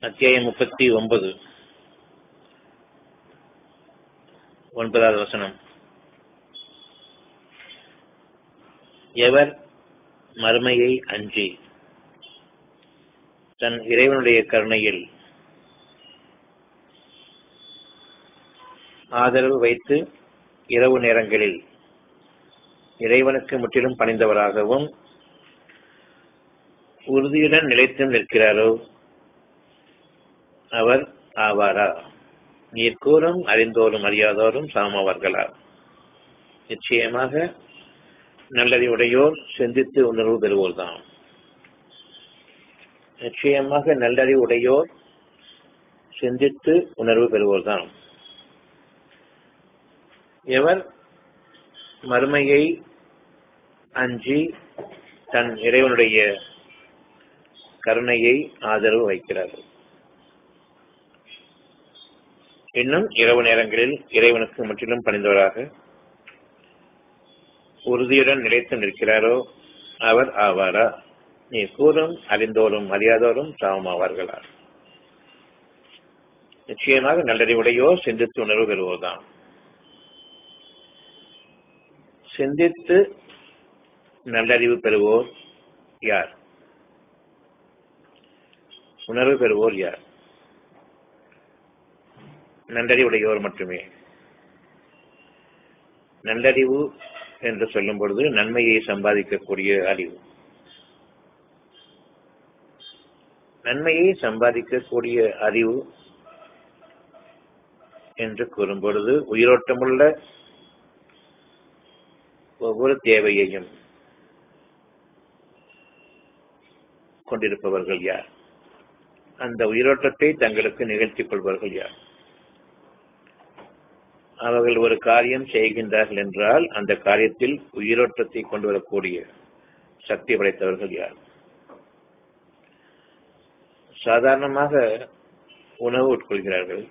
அத்தியாயம் முப்பத்தி ஒன்பது ஒன்பதாவது வசனம் எவர் மறுமையை அஞ்சி தன் இறைவனுடைய கருணையில் ஆதரவு வைத்து இரவு நேரங்களில் இறைவனுக்கு முற்றிலும் பணிந்தவராகவும் உறுதியுடன் நிலைத்தும் நிற்கிறாரோ அவர் ஆவாரா நீர் கூறும் அறிந்தோரும் அறியாதோரும் சாமவர்களா நிச்சயமாக நல்லறிவுடையோர் சிந்தித்து உணர்வு பெறுவோர்தான் நிச்சயமாக நல்லறிவு உடையோர் சிந்தித்து உணர்வு பெறுவோர்தான் எவர் மறுமையை அஞ்சி தன் இறைவனுடைய கருணையை ஆதரவு வைக்கிறார்கள் இன்னும் இரவு நேரங்களில் இறைவனுக்கு முற்றிலும் பணிந்தவராக உறுதியுடன் நிலைத்து நிற்கிறாரோ அவர் ஆவாரா நீ கூறும் அறிந்தோரும் அறியாதோரும் சாவமாவார்களா நிச்சயமாக நல்லறிவுடையோ சிந்தித்து உணர்வு பெறுவோர்தான் சிந்தித்து நல்லறிவு பெறுவோர் யார் உணர்வு பெறுவோர் யார் நல்லறிவுடையோர் மட்டுமே நல்லறிவு என்று சொல்லும் பொழுது நன்மையை சம்பாதிக்கக்கூடிய அறிவு நன்மையை சம்பாதிக்கக்கூடிய அறிவு என்று கூறும் பொழுது உயிரோட்டமுள்ள ஒவ்வொரு தேவையையும் கொண்டிருப்பவர்கள் யார் அந்த உயிரோட்டத்தை தங்களுக்கு நிகழ்த்திக் கொள்வார்கள் யார் அவர்கள் ஒரு காரியம் செய்கின்றார்கள் என்றால் அந்த காரியத்தில் உயிரோட்டத்தை கொண்டு வரக்கூடிய சக்தி படைத்தவர்கள் யார் சாதாரணமாக உணவு உட்கொள்கிறார்கள்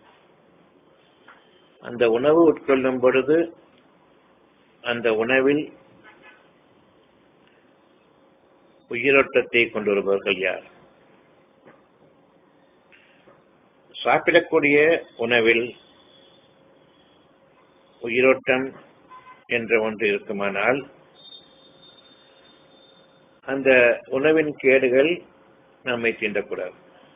அந்த உணவு உட்கொள்ளும் பொழுது அந்த உணவில் உயிரோட்டத்தை கொண்டு வருபவர்கள் யார் சாப்பிடக்கூடிய உணவில் உயிரோட்டம் என்ற ஒன்று இருக்குமானால் அந்த உணவின் கேடுகள் நம்மை தீண்டக்கூடாது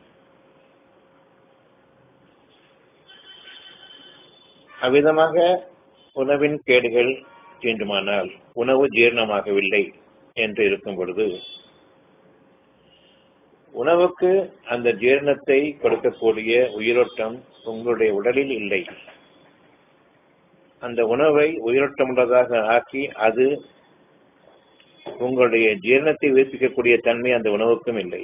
அவ்விதமாக உணவின் கேடுகள் தீண்டுமானால் உணவு ஜீரணமாகவில்லை என்று இருக்கும் பொழுது உணவுக்கு அந்த ஜீரணத்தை கொடுக்கக்கூடிய உயிரோட்டம் உங்களுடைய உடலில் இல்லை அந்த உணவை உயிரோட்டமுள்ளதாக ஆக்கி அது உங்களுடைய ஜீரணத்தை உயிர்ப்பிக்கக்கூடிய தன்மை அந்த உணவுக்கும் இல்லை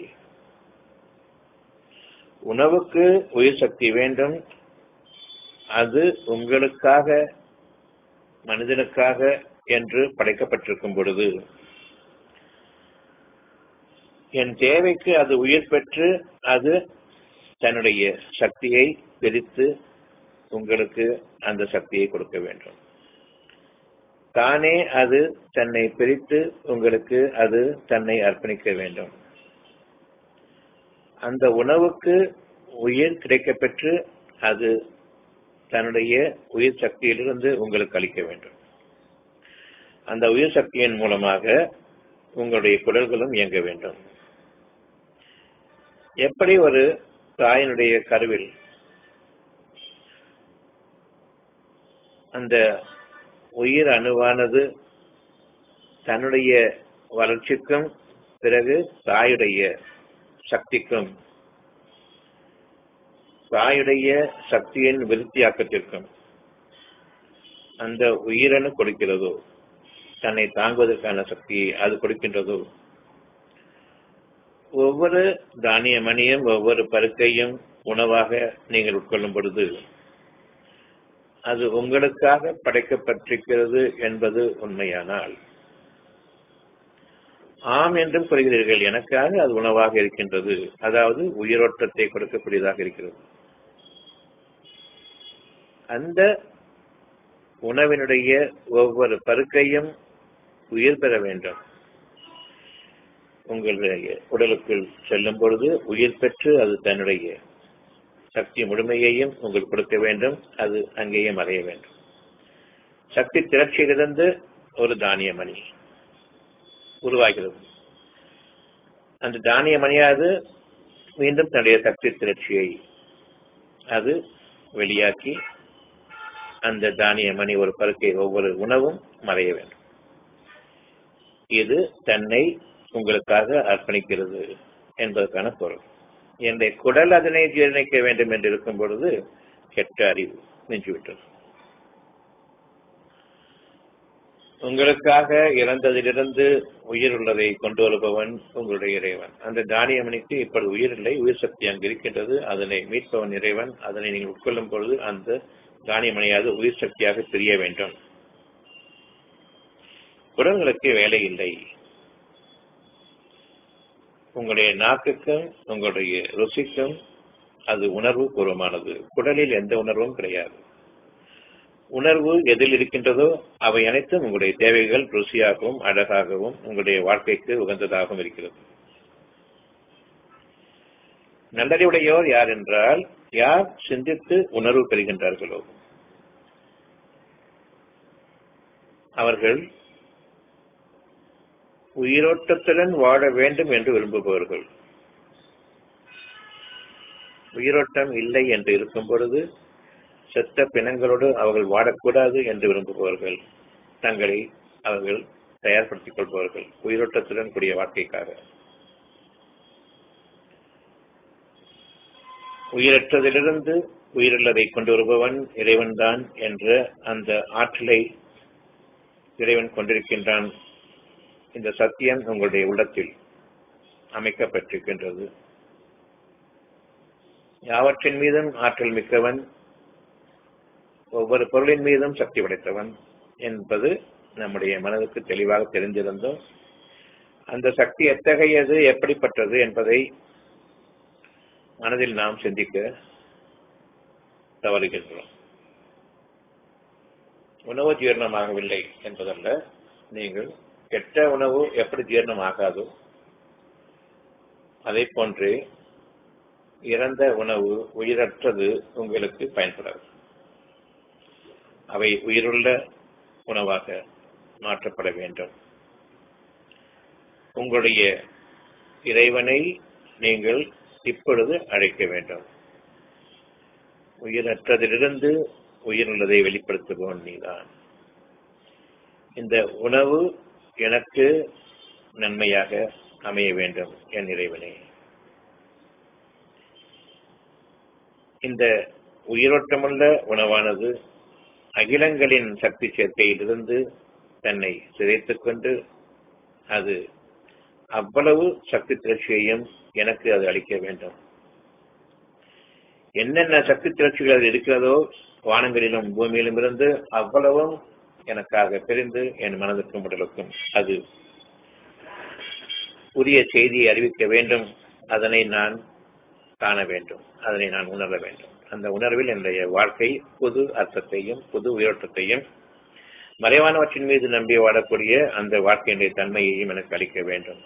உணவுக்கு உயிர் சக்தி வேண்டும் அது உங்களுக்காக மனிதனுக்காக என்று படைக்கப்பட்டிருக்கும் பொழுது என் தேவைக்கு அது உயிர் பெற்று அது தன்னுடைய சக்தியை பிரித்து உங்களுக்கு அந்த சக்தியை கொடுக்க வேண்டும் தானே அது தன்னை பிரித்து உங்களுக்கு அது தன்னை அர்ப்பணிக்க வேண்டும் அந்த உணவுக்கு உயிர் கிடைக்கப்பெற்று அது தன்னுடைய உயிர் சக்தியிலிருந்து உங்களுக்கு அளிக்க வேண்டும் அந்த உயிர் சக்தியின் மூலமாக உங்களுடைய குடல்களும் இயங்க வேண்டும் எப்படி ஒரு தாயினுடைய கருவில் அந்த உயிர் அணுவானது தன்னுடைய வளர்ச்சிக்கும் பிறகு தாயுடைய சக்திக்கும் தாயுடைய சக்தியின் விருத்தியாக்கத்திற்கும் அந்த உயிரணு கொடுக்கிறதோ தன்னை தாங்குவதற்கான சக்தியை அது கொடுக்கின்றதோ ஒவ்வொரு தானிய மணியும் ஒவ்வொரு பருக்கையும் உணவாக நீங்கள் உட்கொள்ளும் பொழுது அது உங்களுக்காக படைக்கப்பட்டிருக்கிறது என்பது உண்மையானால் ஆம் என்றும் கூறுகிறீர்கள் எனக்காக அது உணவாக இருக்கின்றது அதாவது உயிரோட்டத்தை கொடுக்கக்கூடியதாக இருக்கிறது அந்த உணவினுடைய ஒவ்வொரு பருக்கையும் உயிர் பெற வேண்டும் உங்களுடைய உடலுக்குள் செல்லும் பொழுது உயிர் பெற்று அது தன்னுடைய சக்தி முழுமையையும் உங்களுக்கு கொடுக்க வேண்டும் அது அங்கேயே மறைய வேண்டும் சக்தி திரட்சியிலிருந்து ஒரு தானிய மணி உருவாகிறது அந்த தானிய மணியாது மீண்டும் தன்னுடைய சக்தி திரட்சியை அது வெளியாக்கி அந்த தானிய மணி ஒரு பருக்கை ஒவ்வொரு உணவும் மறைய வேண்டும் இது தன்னை உங்களுக்காக அர்ப்பணிக்கிறது என்பதற்கான பொருள் என்னுடைய குடல் அதனை ஜீரணிக்க வேண்டும் என்று இருக்கும் பொழுது கெட்ட அறிவு நின்றுவிட்டது உங்களுக்காக இறந்ததிலிருந்து உயிர் உள்ளதை கொண்டு வருபவன் உங்களுடைய இறைவன் அந்த தானியமணிக்கு இப்பொழுது உயிர் இல்லை உயிர் சக்தி அங்கு இருக்கின்றது அதனை மீட்பவன் இறைவன் அதனை நீங்கள் உட்கொள்ளும் பொழுது அந்த தானியமணியாவது உயிர் சக்தியாக பிரிய வேண்டும் குடங்களுக்கு வேலை இல்லை உங்களுடைய நாக்குக்கும் உங்களுடைய ருசிக்கும் அது உணர்வு பூர்வமானது குடலில் எந்த உணர்வும் கிடையாது உணர்வு எதில் இருக்கின்றதோ அவை அனைத்தும் உங்களுடைய தேவைகள் ருசியாகவும் அழகாகவும் உங்களுடைய வாழ்க்கைக்கு உகந்ததாகவும் இருக்கிறது நல்லறிவுடையோர் யார் என்றால் யார் சிந்தித்து உணர்வு பெறுகின்றார்களோ அவர்கள் உயிரோட்டத்துடன் வாழ வேண்டும் என்று விரும்புபவர்கள் உயிரோட்டம் இல்லை என்று இருக்கும் பொழுது செத்த பிணங்களோடு அவர்கள் வாழக்கூடாது என்று விரும்புபவர்கள் தங்களை அவர்கள் தயார்படுத்திக் கொள்பவர்கள் உயிரோட்டத்துடன் கூடிய வாழ்க்கைக்காக உயிரற்றதிலிருந்து உயிருள்ளதை கொண்டு வருபவன் இறைவன்தான் என்ற அந்த ஆற்றலை இறைவன் கொண்டிருக்கின்றான் இந்த சத்தியம் உங்களுடைய உள்ளத்தில் அமைக்கப்பட்டிருக்கின்றது யாவற்றின் மீதும் ஆற்றல் மிக்கவன் ஒவ்வொரு பொருளின் மீதும் சக்தி படைத்தவன் என்பது நம்முடைய மனதுக்கு தெளிவாக தெரிந்திருந்தோம் அந்த சக்தி எத்தகையது எப்படிப்பட்டது என்பதை மனதில் நாம் சிந்திக்க தவறுகின்றோம் உணவு ஜீரணமாகவில்லை என்பதல்ல நீங்கள் கெட்ட உணவு எப்படி ஜீரணம் ஆகாதோ அதை போன்று இறந்த உணவு உயிரற்றது உங்களுக்கு பயன்படாது அவை உயிருள்ள உணவாக மாற்றப்பட வேண்டும் உங்களுடைய இறைவனை நீங்கள் இப்பொழுது அழைக்க வேண்டும் உயிரற்றதிலிருந்து உயிருள்ளதை வெளிப்படுத்துபவன் நீதான் இந்த உணவு எனக்கு நன்மையாக அமைய வேண்டும் என் இறைவனே இந்த உயிரோட்டமுள்ள உணவானது அகிலங்களின் சக்தி சேர்க்கையிலிருந்து தன்னை சிதைத்துக் கொண்டு அது அவ்வளவு சக்தி திரட்சியையும் எனக்கு அது அளிக்க வேண்டும் என்னென்ன சக்தி திரட்சிகள் இருக்கிறதோ வானங்களிலும் பூமியிலும் இருந்து அவ்வளவும் எனக்காக பிரிந்து என் மனதுக்கும் உடலுக்கும் அது புதிய செய்தியை அறிவிக்க வேண்டும் அதனை நான் காண வேண்டும் அதனை நான் உணர வேண்டும் அந்த உணர்வில் என்னுடைய வாழ்க்கை புது அர்த்தத்தையும் புது உயிரோட்டத்தையும் மறைவானவற்றின் மீது நம்பி வாழக்கூடிய அந்த வாழ்க்கையினுடைய தன்மையையும் எனக்கு அளிக்க வேண்டும்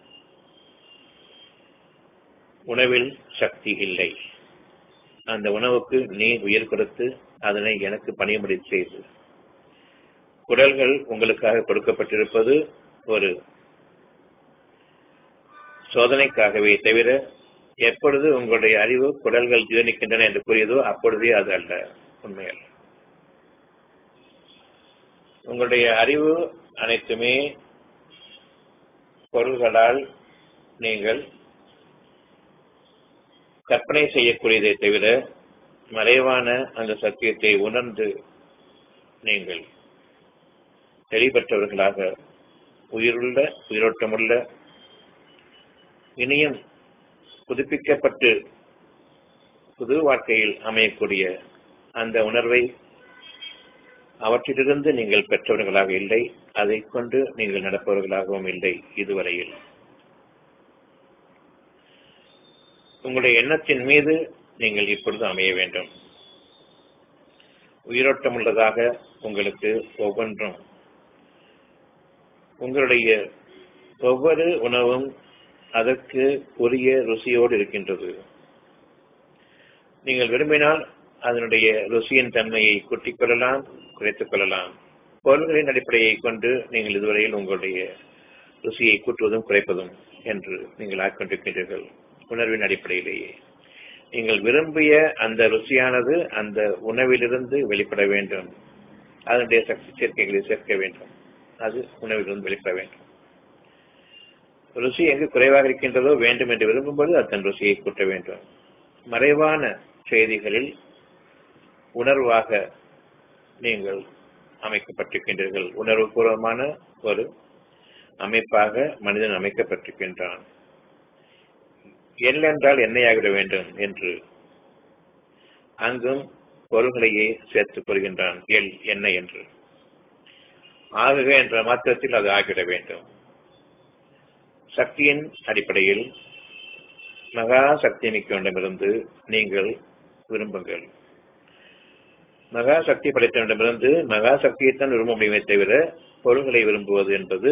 உணவில் சக்தி இல்லை அந்த உணவுக்கு நீ உயிர் கொடுத்து அதனை எனக்கு பணிமுறை செய்து குடல்கள் உங்களுக்காக கொடுக்கப்பட்டிருப்பது ஒரு சோதனைக்காகவே தவிர எப்பொழுது உங்களுடைய அறிவு குடல்கள் ஜீரணிக்கின்றன என்று கூறியதோ அப்பொழுதே அது அல்ல உண்மையல்ல உங்களுடைய அறிவு அனைத்துமே பொருள்களால் நீங்கள் கற்பனை செய்யக்கூடியதை தவிர மறைவான அந்த சத்தியத்தை உணர்ந்து நீங்கள் தெளிவற்றவர்களாக உயிருள்ள உயிரோட்டமுள்ள இனியும் புதுப்பிக்கப்பட்டு புது வாழ்க்கையில் அமையக்கூடிய அந்த உணர்வை அவற்றிலிருந்து நீங்கள் பெற்றவர்களாக இல்லை அதை கொண்டு நீங்கள் நடப்பவர்களாகவும் இல்லை இதுவரையில் உங்களுடைய எண்ணத்தின் மீது நீங்கள் இப்பொழுது அமைய வேண்டும் உயிரோட்டம் உள்ளதாக உங்களுக்கு ஒவ்வொன்றும் உங்களுடைய ஒவ்வொரு உணவும் அதற்கு உரிய ருசியோடு இருக்கின்றது நீங்கள் விரும்பினால் அதனுடைய ருசியின் தன்மையை கூட்டிக் கொள்ளலாம் குறைத்துக் கொள்ளலாம் பொருள்களின் அடிப்படையை கொண்டு நீங்கள் இதுவரையில் உங்களுடைய ருசியை கூட்டுவதும் குறைப்பதும் என்று நீங்கள் ஆட்கொண்டிருக்கின்றீர்கள் உணர்வின் அடிப்படையிலேயே நீங்கள் விரும்பிய அந்த ருசியானது அந்த உணவிலிருந்து வெளிப்பட வேண்டும் அதனுடைய சக்தி சேர்க்கைகளை சேர்க்க வேண்டும் அது உணவிலிருந்து வெளிப்பட வேண்டும் ருசி எங்கு குறைவாக இருக்கின்றதோ வேண்டும் என்று விரும்பும்போது அதன் ருசியை கூட்ட வேண்டும் மறைவான செய்திகளில் உணர்வாக நீங்கள் அமைக்கப்பட்டிருக்கின்றீர்கள் உணர்வுபூர்வமான ஒரு அமைப்பாக மனிதன் அமைக்கப்பட்டிருக்கின்றான் எல் என்றால் எண்ணெயாகிட வேண்டும் என்று அங்கும் பொருள்களையே சேர்த்துக் கொள்கின்றான் எல் எண்ணெய் என்று ஆகுக என்ற மாத்திரத்தில் அது ஆகிவிட வேண்டும் சக்தியின் அடிப்படையில் மகா சக்தி மிக்கவனிடமிருந்து நீங்கள் விரும்புங்கள் மகா சக்தி படைத்தவனிடமிருந்து மகா சக்தியைத்தான் விரும்ப முடியுமே தவிர பொருள்களை விரும்புவது என்பது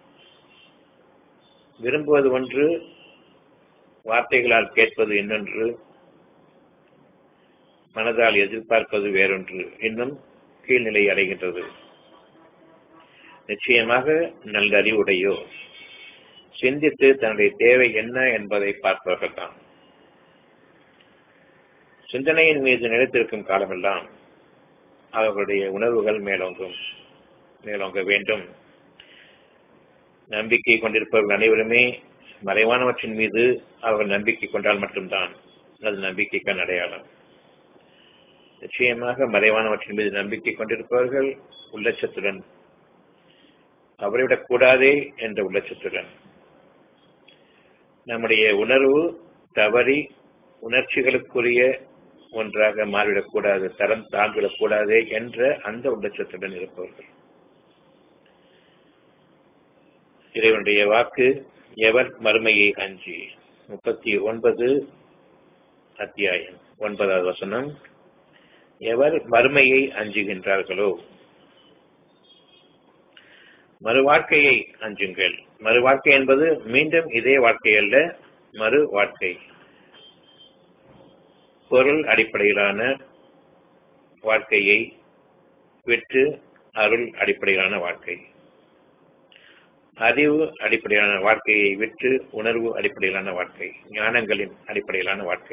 விரும்புவது ஒன்று வார்த்தைகளால் கேட்பது இன்னொன்று மனதால் எதிர்பார்ப்பது வேறொன்று இன்னும் கீழ்நிலை அடைகின்றது நிச்சயமாக நல்ல அறிவுடையோ சிந்தித்து தன்னுடைய தேவை என்ன என்பதை பார்ப்பவர்கள் தான் சிந்தனையின் மீது நிலைத்திருக்கும் காலமெல்லாம் அவர்களுடைய உணர்வுகள் மேலோங்கும் மேலோங்க வேண்டும் நம்பிக்கை கொண்டிருப்பவர்கள் அனைவருமே மறைவானவற்றின் மீது அவர்கள் நம்பிக்கை கொண்டால் மட்டும்தான் அது நம்பிக்கைக்கான அடையாளம் நிச்சயமாக மறைவானவற்றின் மீது நம்பிக்கை கொண்டிருப்பவர்கள் உள்ளச்சத்துடன் அவரைவிடக் கூடாதே என்ற உள்ளச்சத்துடன் நம்முடைய உணர்வு தவறி உணர்ச்சிகளுக்குரிய ஒன்றாக மாறிவிடக்கூடாது தரம் தாழ்விடக்கூடாதே என்ற அந்த உள்ளச்சத்துடன் இருப்பவர்கள் இறைவனுடைய வாக்கு எவர் மறுமையை அஞ்சி முப்பத்தி ஒன்பது அத்தியாயம் ஒன்பதாவது வசனம் எவர் மறுமையை அஞ்சுகின்றார்களோ மறு வாழ்க்கையை அஞ்சுங்கள் மறு வாழ்க்கை என்பது மீண்டும் இதே வாழ்க்கை அல்ல மறு வாழ்க்கை பொருள் அடிப்படையிலான வாழ்க்கையை விட்டு அருள் அடிப்படையிலான வாழ்க்கை அறிவு அடிப்படையிலான வாழ்க்கையை விட்டு உணர்வு அடிப்படையிலான வாழ்க்கை ஞானங்களின் அடிப்படையிலான வாழ்க்கை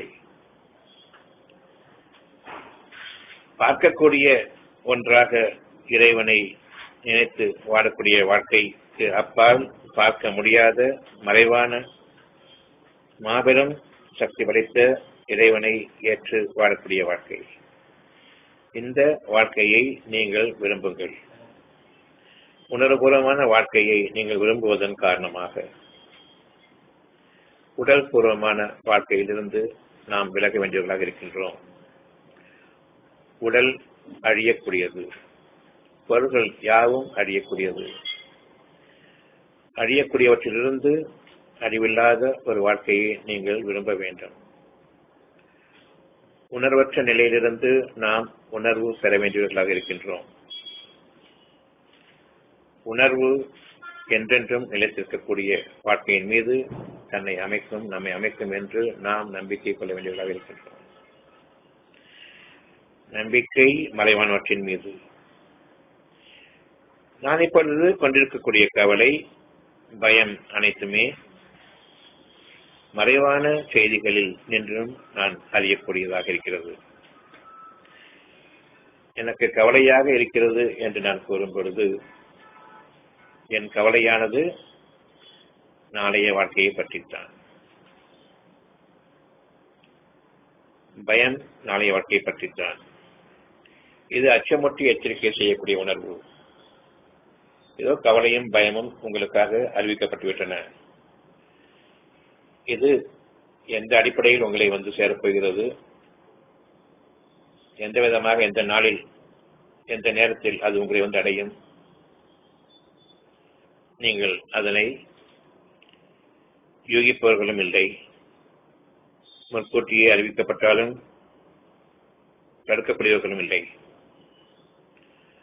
பார்க்கக்கூடிய ஒன்றாக இறைவனை நினைத்து வாழக்கூடிய வாழ்க்கைக்கு அப்பால் பார்க்க முடியாத மறைவான மாபெரும் சக்தி படைத்த இறைவனை ஏற்று வாழக்கூடிய வாழ்க்கை இந்த வாழ்க்கையை நீங்கள் விரும்புங்கள் உணர்வுபூர்வமான வாழ்க்கையை நீங்கள் விரும்புவதன் காரணமாக உடல் பூர்வமான வாழ்க்கையிலிருந்து நாம் விலக வேண்டியவர்களாக இருக்கின்றோம் உடல் அழியக்கூடியது பொருள்கள் யாவும் அழியக்கூடியது அழியக்கூடியவற்றிலிருந்து அறிவில்லாத ஒரு வாழ்க்கையை நீங்கள் விரும்ப வேண்டும் உணர்வற்ற நிலையிலிருந்து நாம் உணர்வு பெற வேண்டியவர்களாக இருக்கின்றோம் உணர்வு என்றென்றும் நிலைத்திருக்கக்கூடிய வாழ்க்கையின் மீது தன்னை அமைக்கும் நம்மை அமைக்கும் என்று நாம் நம்பிக்கை கொள்ள வேண்டியவர்களாக இருக்கின்றோம் நம்பிக்கை மறைவானவற்றின் மீது நான் இப்பொழுது கொண்டிருக்கக்கூடிய கவலை பயம் அனைத்துமே மறைவான செய்திகளில் நின்றும் நான் அறியக்கூடியதாக இருக்கிறது எனக்கு கவலையாக இருக்கிறது என்று நான் கூறும் பொழுது என் கவலையானது நாளைய வாழ்க்கையை பற்றித்தான் பயம் நாளைய வாழ்க்கையை பற்றித்தான் இது அச்சமுற்றி எச்சரிக்கை செய்யக்கூடிய உணர்வு ஏதோ கவலையும் பயமும் உங்களுக்காக அறிவிக்கப்பட்டுவிட்டன இது எந்த அடிப்படையில் உங்களை வந்து சேரப்போகிறது எந்த விதமாக எந்த நாளில் எந்த நேரத்தில் அது உங்களை வந்து அடையும் நீங்கள் அதனை யூகிப்பவர்களும் இல்லை முன்கூட்டியே அறிவிக்கப்பட்டாலும் தடுக்கக்கூடியவர்களும் இல்லை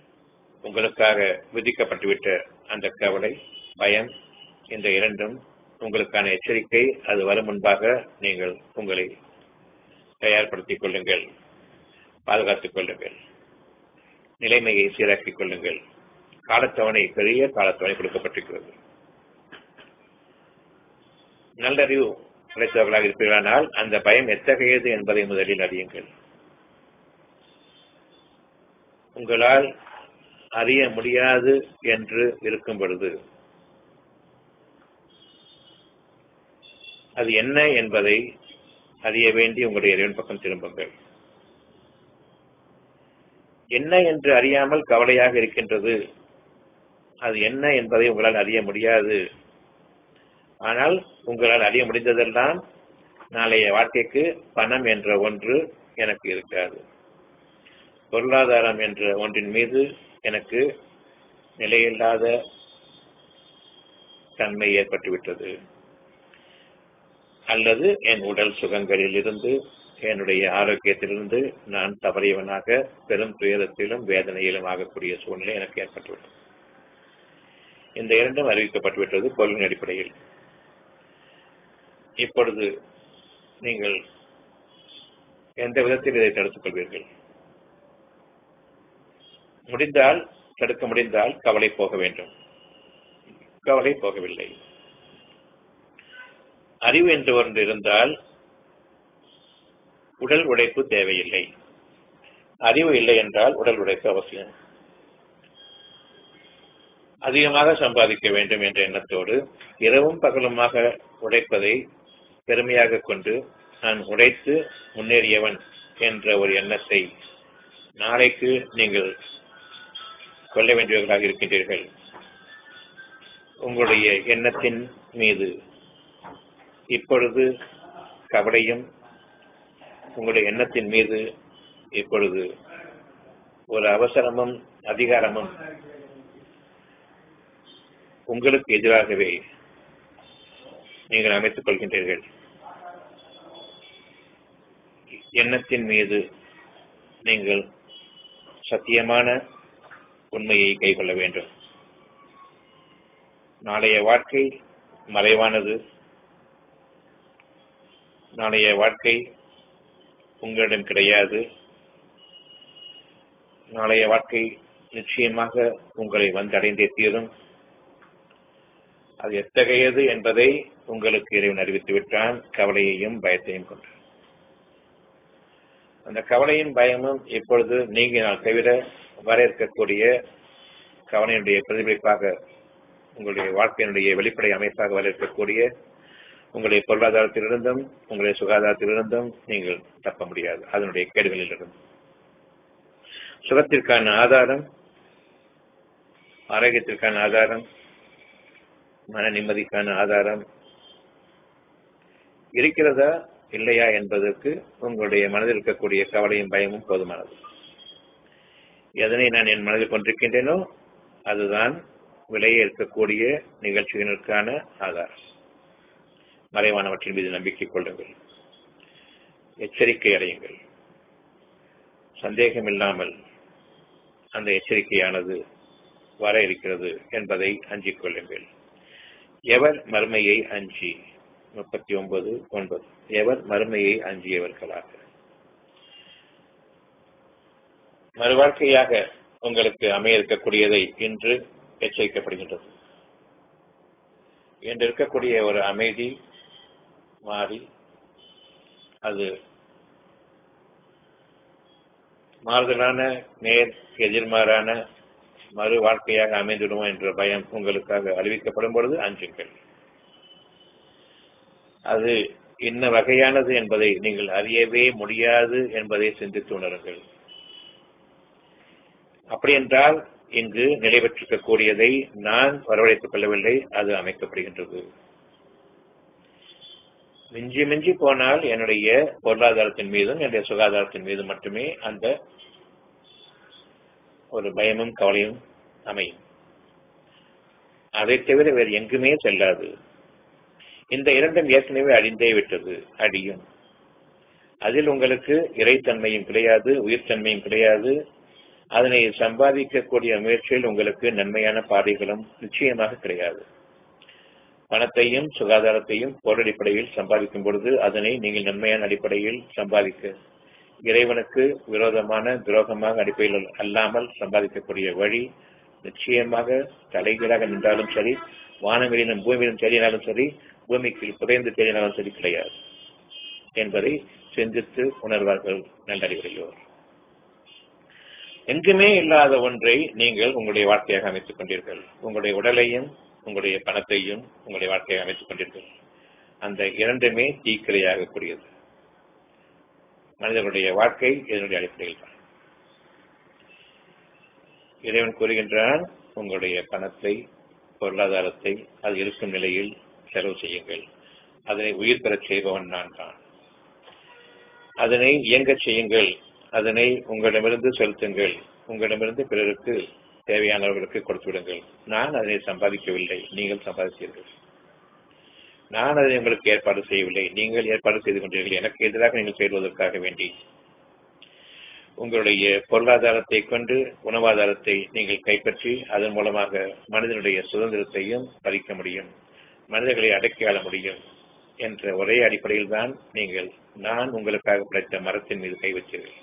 உங்களுக்காக விதிக்கப்பட்டுவிட்ட அந்த கவலை பயம் இந்த இரண்டும் உங்களுக்கான எச்சரிக்கை அது வரும் முன்பாக நீங்கள் உங்களை தயார்படுத்திக் கொள்ளுங்கள் பாதுகாத்துக் கொள்ளுங்கள் நிலைமையை சீராக்கிக் கொள்ளுங்கள் காலத்தவணை பெரிய காலத்தவணை கொடுக்கப்பட்டிருக்கிறது நல்லறிவு கிடைத்தவர்களாக இருப்பீர்களானால் அந்த பயம் எத்தகையது என்பதை முதலில் அறியுங்கள் உங்களால் அறிய முடியாது என்று இருக்கும் பொழுது அது என்ன என்பதை அறிய வேண்டி உங்களுடைய இறைவன் பக்கம் திரும்புங்கள் என்ன என்று அறியாமல் கவலையாக இருக்கின்றது அது என்ன என்பதை உங்களால் அறிய முடியாது ஆனால் உங்களால் அறிய முடிந்ததெல்லாம் நாளைய வாழ்க்கைக்கு பணம் என்ற ஒன்று எனக்கு இருக்காது பொருளாதாரம் என்ற ஒன்றின் மீது எனக்கு நிலையில்லாத தன்மை ஏற்பட்டுவிட்டது அல்லது என் உடல் சுகங்களில் இருந்து என்னுடைய ஆரோக்கியத்திலிருந்து நான் தவறியவனாக பெரும் துயரத்திலும் வேதனையிலும் ஆகக்கூடிய சூழ்நிலை எனக்கு ஏற்பட்டுவிட்டது இந்த இரண்டும் அறிவிக்கப்பட்டுவிட்டது பொருளின் அடிப்படையில் இப்பொழுது நீங்கள் எந்த விதத்தில் இதை தடுத்துக் கொள்வீர்கள் முடிந்தால் தடுக்க முடிந்தால் கவலை போக வேண்டும் கவலை போகவில்லை அறிவு என்று ஒன்று இருந்தால் உடல் உழைப்பு தேவையில்லை அறிவு இல்லை என்றால் உடல் உழைப்பு அவசியம் அதிகமாக சம்பாதிக்க வேண்டும் என்ற எண்ணத்தோடு இரவும் பகலுமாக உழைப்பதை பெருமையாக கொண்டு நான் உழைத்து முன்னேறியவன் என்ற ஒரு எண்ணத்தை நாளைக்கு நீங்கள் கொள்ள வேண்டியவர்களாக இருக்கின்றீர்கள் உங்களுடைய எண்ணத்தின் மீது இப்பொழுது கவலையும் உங்களுடைய எண்ணத்தின் மீது இப்பொழுது ஒரு அவசரமும் அதிகாரமும் உங்களுக்கு எதிராகவே நீங்கள் அமைத்துக் கொள்கின்றீர்கள் எண்ணத்தின் மீது நீங்கள் சத்தியமான உண்மையை கைக்கொள்ள வேண்டும் நாளைய வாழ்க்கை மறைவானது நாளைய வாழ்க்கை உங்களிடம் கிடையாது நாளைய வாழ்க்கை நிச்சயமாக உங்களை வந்தடைந்தே தீரும் அது எத்தகையது என்பதை உங்களுக்கு இறைவன் அறிவித்து விட்டான் கவலையையும் பயத்தையும் கொண்டு அந்த கவலையும் பயமும் இப்பொழுது நீங்கினால் தவிர வர இருக்கக்கூடிய கவலையினுடைய பிரதிபலிப்பாக உங்களுடைய வாழ்க்கையினுடைய வெளிப்படை அமைப்பாக வர இருக்கக்கூடிய உங்களுடைய பொருளாதாரத்திலிருந்தும் உங்களுடைய சுகாதாரத்திலிருந்தும் நீங்கள் தப்ப முடியாது அதனுடைய கேடுகளிலிருந்து சுகத்திற்கான ஆதாரம் ஆரோக்கியத்திற்கான ஆதாரம் மன நிம்மதிக்கான ஆதாரம் இருக்கிறதா இல்லையா என்பதற்கு உங்களுடைய மனதில் இருக்கக்கூடிய கவலையும் பயமும் போதுமானது எதனை நான் என் மனதில் கொண்டிருக்கின்றேனோ அதுதான் விலையே இருக்கக்கூடிய நிகழ்ச்சிகளுக்கான ஆதாரம் மறைவானவற்றின் மீது நம்பிக்கை கொள்ளுங்கள் எச்சரிக்கை அடையுங்கள் சந்தேகம் இல்லாமல் அந்த எச்சரிக்கையானது வர இருக்கிறது என்பதை அஞ்சிக் கொள்ளுங்கள் எவர் மறுமையை அஞ்சி முப்பத்தி ஒன்பது ஒன்பது எவர் மறுமையை அஞ்சியவர்களாக மறுவாழ்க்கையாக உங்களுக்கு அமைய இருக்கக்கூடியதை இன்று எச்சரிக்கப்படுகின்றது இன்று இருக்கக்கூடிய ஒரு அமைதி மாறி அது மாறுதலான நேர் எதிர்மாறான மறு வாழ்க்கையாக அமைந்துடுமோ என்ற பயம் உங்களுக்காக அறிவிக்கப்படும் பொழுது அஞ்சுங்கள் அது இன்ன வகையானது என்பதை நீங்கள் அறியவே முடியாது என்பதை சிந்தித்து உணருங்கள் அப்படி என்றால் இங்கு நிலை பெற்றிருக்கக்கூடியதை நான் வரவழைத்துக் கொள்ளவில்லை அது அமைக்கப்படுகின்றது மிஞ்சி மிஞ்சி போனால் என்னுடைய பொருளாதாரத்தின் மீதும் என்னுடைய சுகாதாரத்தின் மீதும் மட்டுமே அந்த ஒரு பயமும் கவலையும் அமையும் அதை தவிர வேறு எங்குமே செல்லாது இந்த இரண்டும் ஏற்கனவே அழிந்தே விட்டது அடியும் அதில் உங்களுக்கு இறைத்தன்மையும் கிடையாது உயிர்த்தன்மையும் கிடையாது அதனை சம்பாதிக்கக்கூடிய முயற்சியில் உங்களுக்கு நன்மையான பாதைகளும் நிச்சயமாக கிடையாது பணத்தையும் சுகாதாரத்தையும் பொருள் அடிப்படையில் சம்பாதிக்கும் பொழுது அதனை நீங்கள் நன்மையான அடிப்படையில் சம்பாதிக்க இறைவனுக்கு விரோதமான துரோகமாக அடிப்படையில் அல்லாமல் சம்பாதிக்கக்கூடிய வழி நிச்சயமாக தலைகீழாக நின்றாலும் சரி வானவெளியிலும் பூமியிலும் தேடினாலும் சரி பூமிக்கு புதைந்து தேடினாலும் சரி கிடையாது என்பதை சிந்தித்து உணர்வார்கள் நல்லறிவுடையோர் எங்குமே இல்லாத ஒன்றை நீங்கள் உங்களுடைய வாழ்க்கையாக அமைத்துக் கொண்டீர்கள் உங்களுடைய உடலையும் உங்களுடைய பணத்தையும் உங்களுடைய வாழ்க்கையாக அமைத்துக் கொண்டீர்கள் அந்த இரண்டுமே தீக்கிரையாக கூடியது மனிதர்களுடைய வாழ்க்கை இதனுடைய அடிப்படையில் தான் இறைவன் கூறுகின்றான் உங்களுடைய பணத்தை பொருளாதாரத்தை அது இருக்கும் நிலையில் செலவு செய்யுங்கள் அதனை உயிர் பெறச் செய்பவன் நான் தான் அதனை இயங்கச் செய்யுங்கள் அதனை உங்களிடமிருந்து செலுத்துங்கள் உங்களிடமிருந்து பிறருக்கு தேவையானவர்களுக்கு கொடுத்து விடுங்கள் நான் அதனை சம்பாதிக்கவில்லை நீங்கள் சம்பாதித்தீர்கள் நான் அதை உங்களுக்கு ஏற்பாடு செய்யவில்லை நீங்கள் ஏற்பாடு செய்து கொண்டீர்கள் எனக்கு எதிராக நீங்கள் செயல்வதற்காக வேண்டி உங்களுடைய பொருளாதாரத்தை கொண்டு உணவாதாரத்தை நீங்கள் கைப்பற்றி அதன் மூலமாக மனிதனுடைய சுதந்திரத்தையும் பறிக்க முடியும் மனிதர்களை அடக்கி ஆள முடியும் என்ற ஒரே அடிப்படையில் தான் நீங்கள் நான் உங்களுக்காக படைத்த மரத்தின் மீது கை வச்சீர்கள்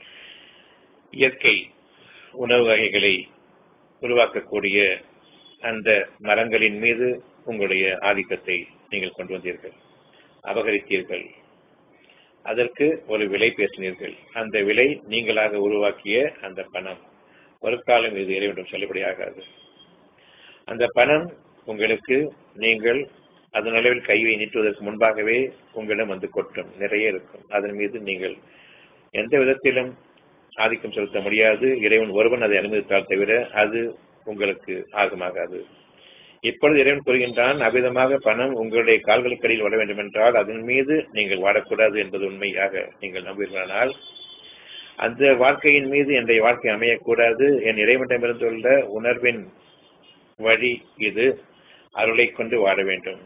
இயற்கை உணவு வகைகளை உருவாக்கக்கூடிய அந்த மரங்களின் மீது உங்களுடைய ஆதிக்கத்தை நீங்கள் கொண்டு வந்தீர்கள் அபகரித்தீர்கள் அதற்கு ஒரு விலை பேசினீர்கள் அந்த விலை நீங்களாக உருவாக்கிய அந்த பணம் ஒரு காலம் இது இறைவனும் செல்லுபடியாகாது அந்த பணம் உங்களுக்கு நீங்கள் அதன் அளவில் கையை நீட்டுவதற்கு முன்பாகவே உங்களிடம் வந்து கொட்டும் நிறைய இருக்கும் அதன் மீது நீங்கள் எந்த விதத்திலும் ஆதிக்கம் செலுத்த முடியாது இறைவன் ஒருவன் அதை அனுமதித்தால் தவிர அது உங்களுக்கு ஆகமாகாது இப்பொழுது இறைவன் கூறுகின்றான் அவ்விதமாக பணம் உங்களுடைய கால்களுக்கடியில் வர வேண்டும் என்றால் அதன் மீது நீங்கள் வாடக்கூடாது என்பது உண்மையாக நீங்கள் நம்புவீர்களானால் அந்த வாழ்க்கையின் மீது என்னுடைய வாழ்க்கை அமையக்கூடாது என் இறைவனிடமிருந்துள்ள உணர்வின் வழி இது அருளை கொண்டு வாழ வேண்டும்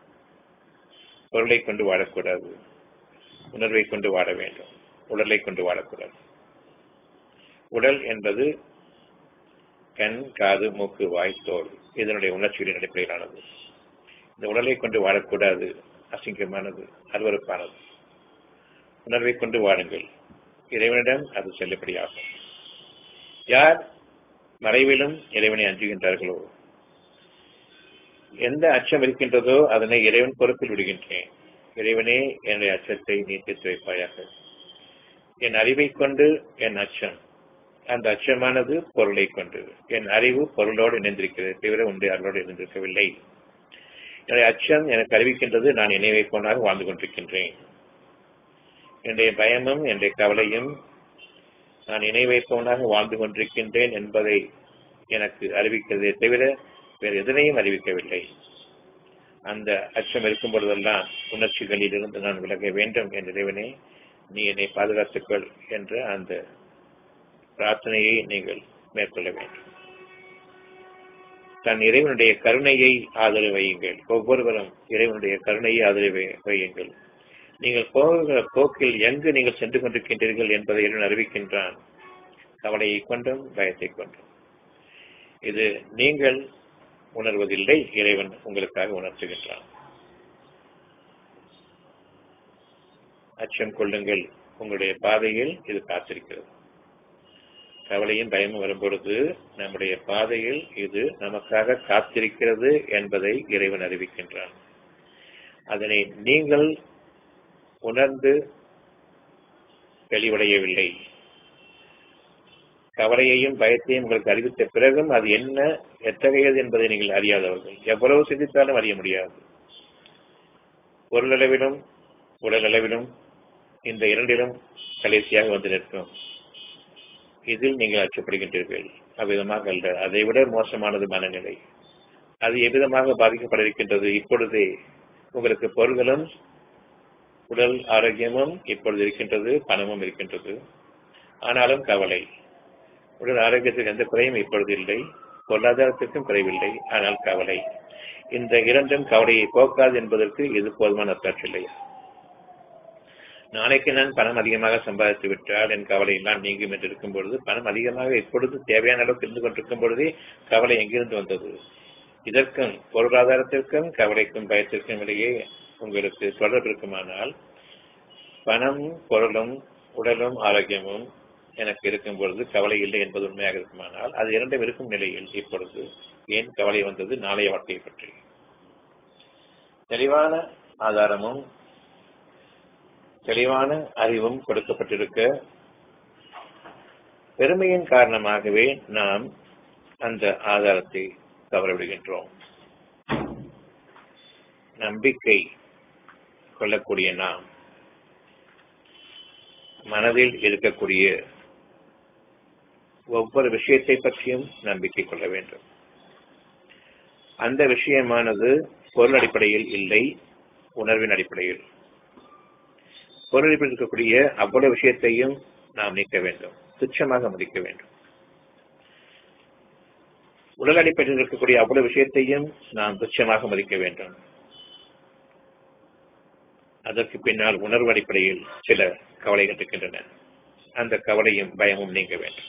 பொருளை கொண்டு வாழக்கூடாது உணர்வை கொண்டு வாழ வேண்டும் உடலை கொண்டு வாழக்கூடாது உடல் என்பது கண் காது மூக்கு வாய் தோல் இதனுடைய உணர்ச்சிகளின் அடிப்படையிலானது இந்த உடலை கொண்டு வாழக்கூடாது அசிங்கமானது அருவறுப்பானது உணர்வை கொண்டு வாழுங்கள் இறைவனிடம் அது செல்லுபடியாகும் யார் மறைவிலும் இறைவனை அஞ்சுகின்றார்களோ எந்த அச்சம் இருக்கின்றதோ அதனை இறைவன் பொறுப்பில் விடுகின்றேன் இறைவனே என்னுடைய அச்சத்தை நீட்டித்து வைப்பாயாக என் அறிவை கொண்டு என் அச்சம் அந்த அச்சமானது பொருளை கொண்டு என் அறிவு பொருளோடு இணைந்திருக்கிறது தவிர உண்டு அருளோடு இணைந்திருக்கவில்லை என்னுடைய அச்சம் எனக்கு அறிவிக்கின்றது நான் இணைவை கொண்டாக வாழ்ந்து கொண்டிருக்கின்றேன் என்னுடைய பயமும் என்னுடைய கவலையும் நான் இணை வைப்பவனாக வாழ்ந்து கொண்டிருக்கின்றேன் என்பதை எனக்கு அறிவிக்கிறதே தவிர வேறு எதனையும் அறிவிக்கவில்லை அந்த அச்சம் இருக்கும் பொழுதெல்லாம் உணர்ச்சிகளில் இருந்து நான் விலக வேண்டும் என் இறைவனே நீ என்னை பாதுகாத்துக்கொள் என்ற அந்த பிரார்த்தனையை நீங்கள் மேற்கொள்ள வேண்டும் தன் இறைவனுடைய கருணையை ஆதரவு வையுங்கள் ஒவ்வொருவரும் இறைவனுடைய கருணையை ஆதரவு வையுங்கள் நீங்கள் போகிற போக்கில் எங்கு நீங்கள் சென்று கொண்டிருக்கின்றீர்கள் என்பதை இறைவன் அறிவிக்கின்றான் கவலையை கொண்டும் பயத்தை கொண்டும் இது நீங்கள் உணர்வதில்லை இறைவன் உங்களுக்காக உணர்த்துகின்றான் அச்சம் கொள்ளுங்கள் உங்களுடைய பாதையில் இது காத்திருக்கிறது கவலையும் பயமும் வரும்பொழுது நம்முடைய பாதையில் இது நமக்காக காத்திருக்கிறது என்பதை இறைவன் அறிவிக்கின்றான் அதனை நீங்கள் உணர்ந்து தெளிவடையவில்லை கவலையையும் பயத்தையும் உங்களுக்கு அறிவித்த பிறகும் அது என்ன எத்தகையது என்பதை நீங்கள் அறியாதவர்கள் எவ்வளவு சிந்தித்தாலும் அறிய முடியாது பொருளளவிலும் உடல் அளவிலும் இந்த இரண்டிலும் கடைசியாக வந்து நிற்கும் இதில் நீங்கள் அச்சப்படுகின்றீர்கள் அவ்விதமாக அல்ல அதை விட மோசமானது மனநிலை அது எவ்விதமாக பாதிக்கப்பட இருக்கின்றது இப்பொழுதே உங்களுக்கு பொருள்களும் உடல் ஆரோக்கியமும் இப்பொழுது இருக்கின்றது பணமும் இருக்கின்றது ஆனாலும் கவலை உடல் ஆரோக்கியத்துக்கு எந்த குறையும் இப்பொழுது இல்லை பொருளாதாரத்திற்கும் குறைவில்லை ஆனால் கவலை இந்த இரண்டும் கவலையை போக்காது என்பதற்கு இது போதுமான அத்தாட்சில்லை நாளைக்கு நான் பணம் அதிகமாக சம்பாதித்து விட்டால் என் கவலை எல்லாம் நீங்கும் என்று இருக்கும் பொழுது பணம் அதிகமாக இப்பொழுது தேவையான அளவுக்கு இருந்து கொண்டிருக்கும் பொழுதே கவலை எங்கிருந்து வந்தது இதற்கும் பொருளாதாரத்திற்கும் கவலைக்கும் பயத்திற்கும் இடையே உங்களுக்கு தொடர்பு இருக்குமானால் பணம் பொருளும் உடலும் ஆரோக்கியமும் எனக்கு இருக்கும் பொழுது கவலை இல்லை என்பது உண்மையாக இருக்குமானால் அது இரண்டும் இருக்கும் நிலையில் இப்பொழுது ஏன் கவலை வந்தது நாளைய வாழ்க்கையை பற்றி தெளிவான ஆதாரமும் தெளிவான அறிவும் கொடுக்கப்பட்டிருக்க பெருமையின் காரணமாகவே நாம் அந்த ஆதாரத்தை தவறவிடுகின்றோம் நம்பிக்கை கொள்ளக்கூடிய நாம் மனதில் இருக்கக்கூடிய ஒவ்வொரு விஷயத்தை பற்றியும் நம்பிக்கை கொள்ள வேண்டும் அந்த விஷயமானது பொருள் அடிப்படையில் இல்லை உணர்வின் அடிப்படையில் பொருள் அடிப்படையில் இருக்கக்கூடிய அவ்வளவு விஷயத்தையும் நாம் நீக்க வேண்டும் துச்சமாக மதிக்க வேண்டும் உடல் அடிப்படையில் இருக்கக்கூடிய அவ்வளவு விஷயத்தையும் நாம் துச்சமாக மதிக்க வேண்டும் அதற்கு பின்னால் உணர்வு அடிப்படையில் சில கவலைகள் இருக்கின்றன அந்த கவலையும் பயமும் நீங்க வேண்டும்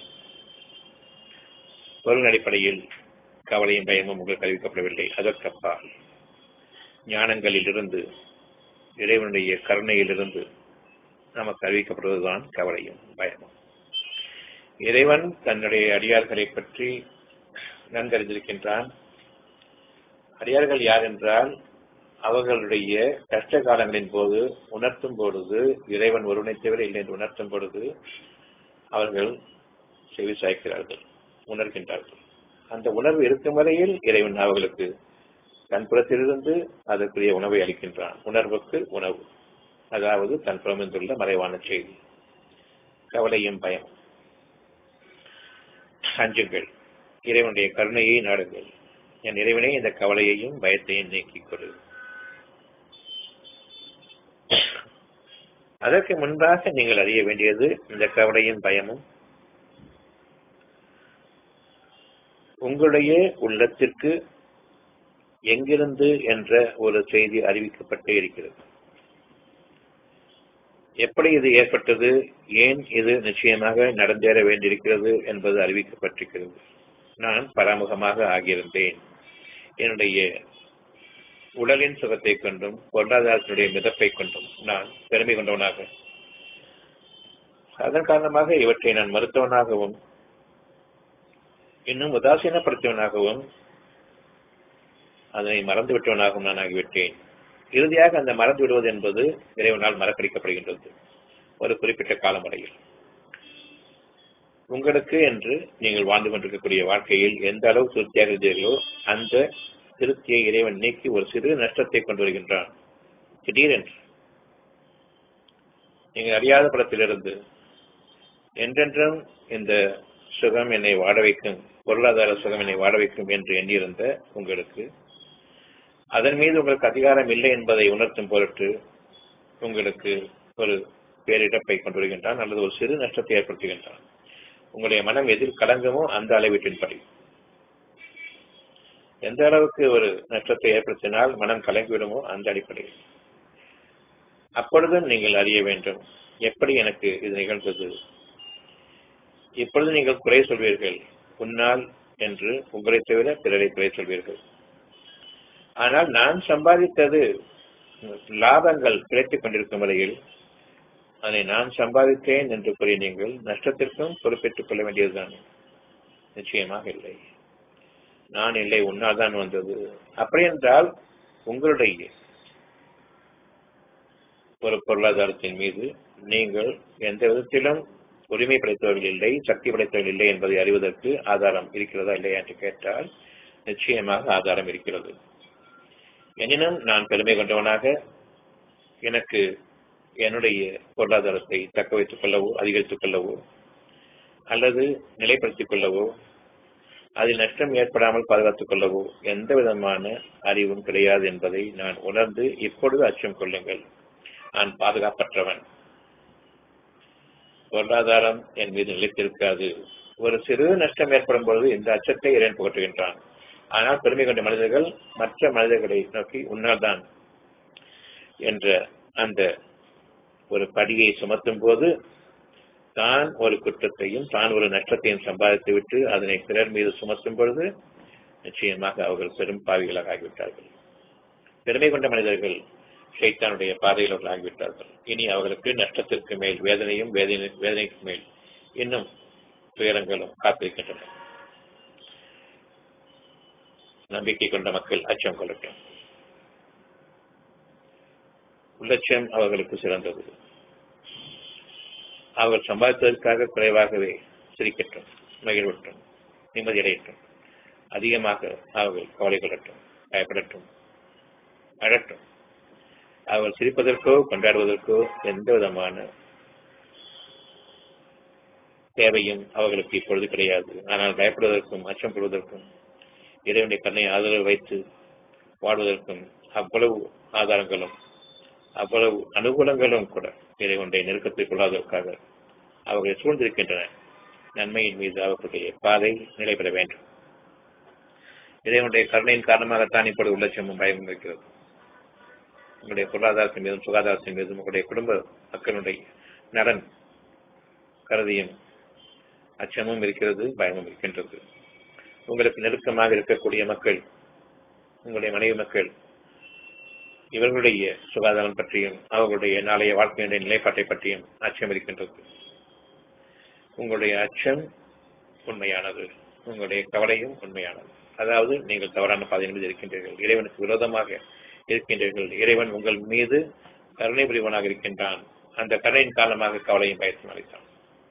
பொருள் அடிப்படையில் கவலையும் பயமும் உங்களுக்கு அறிவிக்கப்படவில்லை அதற்கப்பால் ஞானங்களில் இருந்து இறைவனுடைய கருணையிலிருந்து நமக்கு அறிவிக்கப்படுவதுதான் கவலையும் பயமும் இறைவன் தன்னுடைய அடியார்களை பற்றி நன்கறிந்திருக்கின்றான் அடியார்கள் யார் என்றால் அவர்களுடைய கஷ்ட காலங்களின் போது உணர்த்தும் பொழுது இறைவன் ஒருவனை தவிர இல்லை என்று உணர்த்தும் பொழுது அவர்கள் செவி சாய்க்கிறார்கள் உணர்கின்றார்கள் அந்த உணர்வு இருக்கும் வரையில் இறைவன் அவர்களுக்கு தன்புறத்திலிருந்து அதற்குரிய உணவை அளிக்கின்றான் உணர்வுக்கு உணவு அதாவது தன் புறமிருந்துள்ள மறைவான செய்தி கவலையும் பயம் அஞ்சுங்கள் இறைவனுடைய கருணையை நாடுங்கள் என் இறைவனே இந்த கவலையையும் பயத்தையும் நீக்கிக் கொடு அதற்கு முன்பாக நீங்கள் அறிய வேண்டியது இந்த கவலையும் பயமும் உங்களுடைய உள்ளத்திற்கு எங்கிருந்து என்ற ஒரு செய்தி அறிவிக்கப்பட்டே இருக்கிறது எப்படி இது ஏற்பட்டது ஏன் இது நிச்சயமாக நடந்தேற வேண்டியிருக்கிறது என்பது அறிவிக்கப்பட்டிருக்கிறது நான் பராமுகமாக ஆகியிருந்தேன் என்னுடைய உடலின் சுகத்தை கொண்டும் பொருளாதாரத்தினுடைய மிதப்பை கொண்டும் நான் பெருமை கொண்டவனாக அதன் காரணமாக இவற்றை நான் மருத்துவனாகவும் இன்னும் உதாசீனப்படுத்தியவனாகவும் அதனை மறந்து விட்டவனாகவும் நான் ஆகிவிட்டேன் இறுதியாக அந்த மறந்து விடுவது என்பது இறைவனால் மறக்கடிக்கப்படுகின்றது ஒரு குறிப்பிட்ட காலம் வரையில் உங்களுக்கு என்று நீங்கள் வாழ்ந்து கொண்டிருக்கக்கூடிய வாழ்க்கையில் எந்த அளவு திருப்தியாக இருந்தீர்களோ அந்த திருப்தியை இறைவன் நீக்கி ஒரு சிறு நஷ்டத்தை கொண்டு வருகின்றான் திடீரென்று நீங்கள் அறியாத படத்திலிருந்து என்றென்றும் இந்த சுகம் என்னை வாட வைக்கும் பொருளாதார சுகம் என்னை வாட வைக்கும் என்று எண்ணியிருந்த உங்களுக்கு அதன் மீது உங்களுக்கு அதிகாரம் இல்லை என்பதை உணர்த்தும் பொருட்டு உங்களுக்கு ஒரு பேரிழப்பை கொண்டு வருகின்றான் அல்லது ஒரு சிறு நஷ்டத்தை ஏற்படுத்துகின்றான் உங்களுடைய மனம் எதில் கலங்கமோ அந்த அளவீட்டின்படி எந்த அளவுக்கு ஒரு நஷ்டத்தை ஏற்படுத்தினால் மனம் கலங்கிவிடுமோ அந்த அடிப்படையில் அப்பொழுதும் நீங்கள் அறிய வேண்டும் எப்படி எனக்கு இது நிகழ்ந்தது இப்பொழுது நீங்கள் குறை சொல்வீர்கள் உன்னால் என்று உங்களை தவிர பிறரை குறை சொல்வீர்கள் ஆனால் நான் சம்பாதித்தது லாபங்கள் கிடைத்துக் கொண்டிருக்கும் வரையில் அதை நான் சம்பாதித்தேன் என்று கூறிய நீங்கள் நஷ்டத்திற்கும் பொறுப்பேற்றுக் கொள்ள வேண்டியதுதான் நிச்சயமாக இல்லை நான் இல்லை உன்னால் தான் வந்தது அப்படி என்றால் உங்களுடைய ஒரு பொருளாதாரத்தின் மீது நீங்கள் எந்த விதத்திலும் உரிமை படைத்தவர்கள் இல்லை சக்தி படைத்தவர்கள் இல்லை என்பதை அறிவதற்கு ஆதாரம் இருக்கிறதா இல்லையா என்று கேட்டால் நிச்சயமாக ஆதாரம் இருக்கிறது எனினும் நான் பெருமை கொண்டவனாக எனக்கு என்னுடைய பொருளாதாரத்தை தக்க வைத்துக் கொள்ளவோ அதிகரித்துக் கொள்ளவோ அல்லது நிலைப்படுத்திக் கொள்ளவோ அதில் நஷ்டம் ஏற்படாமல் பாதுகாத்துக் கொள்ளவோ எந்த விதமான அறிவும் கிடையாது என்பதை நான் உணர்ந்து இப்பொழுது அச்சம் கொள்ளுங்கள் நான் பாதுகாப்பற்றவன் பொருளாதாரம் என் மீது நிலைத்திருக்காது ஒரு சிறு நஷ்டம் ஏற்படும் பொழுது இந்த அச்சத்தை இறைவன் புகட்டுகின்றான் ஆனால் பெருமை கொண்ட மனிதர்கள் மற்ற மனிதர்களை நோக்கி உன்னால்தான் என்ற அந்த ஒரு படியை சுமத்தும் போது தான் ஒரு குற்றத்தையும் தான் ஒரு நஷ்டத்தையும் சம்பாதித்து விட்டு அதனை பிறர் மீது சுமத்தும் பொழுது நிச்சயமாக அவர்கள் பெரும் பாவிகளாக ஆகிவிட்டார்கள் பெருமை கொண்ட மனிதர்கள் ஷைத்தானுடைய பாதையில் அவர்கள் ஆகிவிட்டார்கள் இனி அவர்களுக்கு நஷ்டத்திற்கு மேல் வேதனையும் வேதனை வேதனைக்கு மேல் இன்னும் துயரங்களும் காத்திருக்கின்றன நம்பிக்கை கொண்ட மக்கள் அச்சம் கொள்ளட்டும் உள்ளட்சம் அவர்களுக்கு சிறந்தது அவர் சம்பாதித்ததற்காக குறைவாகவே சிரிக்கட்டும் மகிழ்வட்டும் நிம்மதியடையட்டும் அதிகமாக அவர்கள் கவலை கொள்ளட்டும் பயப்படட்டும் அழட்டும் அவர் சிரிப்பதற்கோ கொண்டாடுவதற்கோ எந்த விதமான தேவையும் அவர்களுக்கு இப்பொழுது கிடையாது ஆனால் பயப்படுவதற்கும் அச்சம் கொள்வதற்கும் இறைவனுடைய கண்ணை ஆதரவு வைத்து வாழ்வதற்கும் அவ்வளவு ஆதாரங்களும் அவ்வளவு அனுகூலங்களும் கூட இறைவனுடைய நெருக்கத்தை கொள்ளாததற்காக அவர்களை சூழ்ந்திருக்கின்றன நன்மையின் மீது அவர்களுடைய பாதை நிலை பெற வேண்டும் இறைவனுடைய கருணையின் காரணமாகத்தான் இப்பொழுது உள்ளட்சமும் பயமும் இருக்கிறது உங்களுடைய பொருளாதாரத்தின் மீதும் சுகாதாரத்தின் மீதும் உங்களுடைய குடும்ப மக்களுடைய நலன் கருதியும் அச்சமும் இருக்கிறது பயமும் இருக்கின்றது உங்களுக்கு நெருக்கமாக இருக்கக்கூடிய மக்கள் உங்களுடைய மனைவி மக்கள் இவர்களுடைய சுகாதாரம் பற்றியும் அவர்களுடைய நாளைய வாழ்க்கையுடைய நிலைப்பாட்டை பற்றியும் அச்சம் இருக்கின்றது உங்களுடைய அச்சம் உண்மையானது உங்களுடைய கவலையும் உண்மையானது அதாவது நீங்கள் தவறான பாதையின் மீது இருக்கின்றீர்கள் இறைவனுக்கு விரோதமாக இருக்கின்றீர்கள் இறைவன் உங்கள் மீது கருணை புரிவனாக இருக்கின்றான் அந்த கருணையின் காரணமாக கவலையும் பயத்தும் அளித்தான்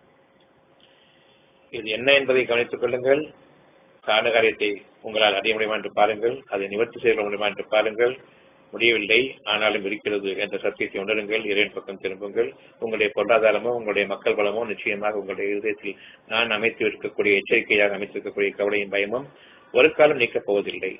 இது என்ன என்பதை கவனித்துக் கொள்ளுங்கள் காரண காரியத்தை உங்களால் அடைய முடியுமா என்று பாருங்கள் அதை நிவர்த்தி செய்ய முடியுமா என்று பாருங்கள் முடியவில்லை ஆனாலும் இருக்கிறது என்ற சத்தியத்தை உணருங்கள் இறைவன் பக்கம் திரும்புங்கள் உங்களுடைய பொருளாதாரமோ உங்களுடைய மக்கள் பலமோ நிச்சயமாக உங்களுடைய இதயத்தில் நான் அமைத்து இருக்கக்கூடிய எச்சரிக்கையாக அமைத்திருக்கக்கூடிய கவலையின் பயமும் ஒரு காலம் நீக்கப் போவதில்லை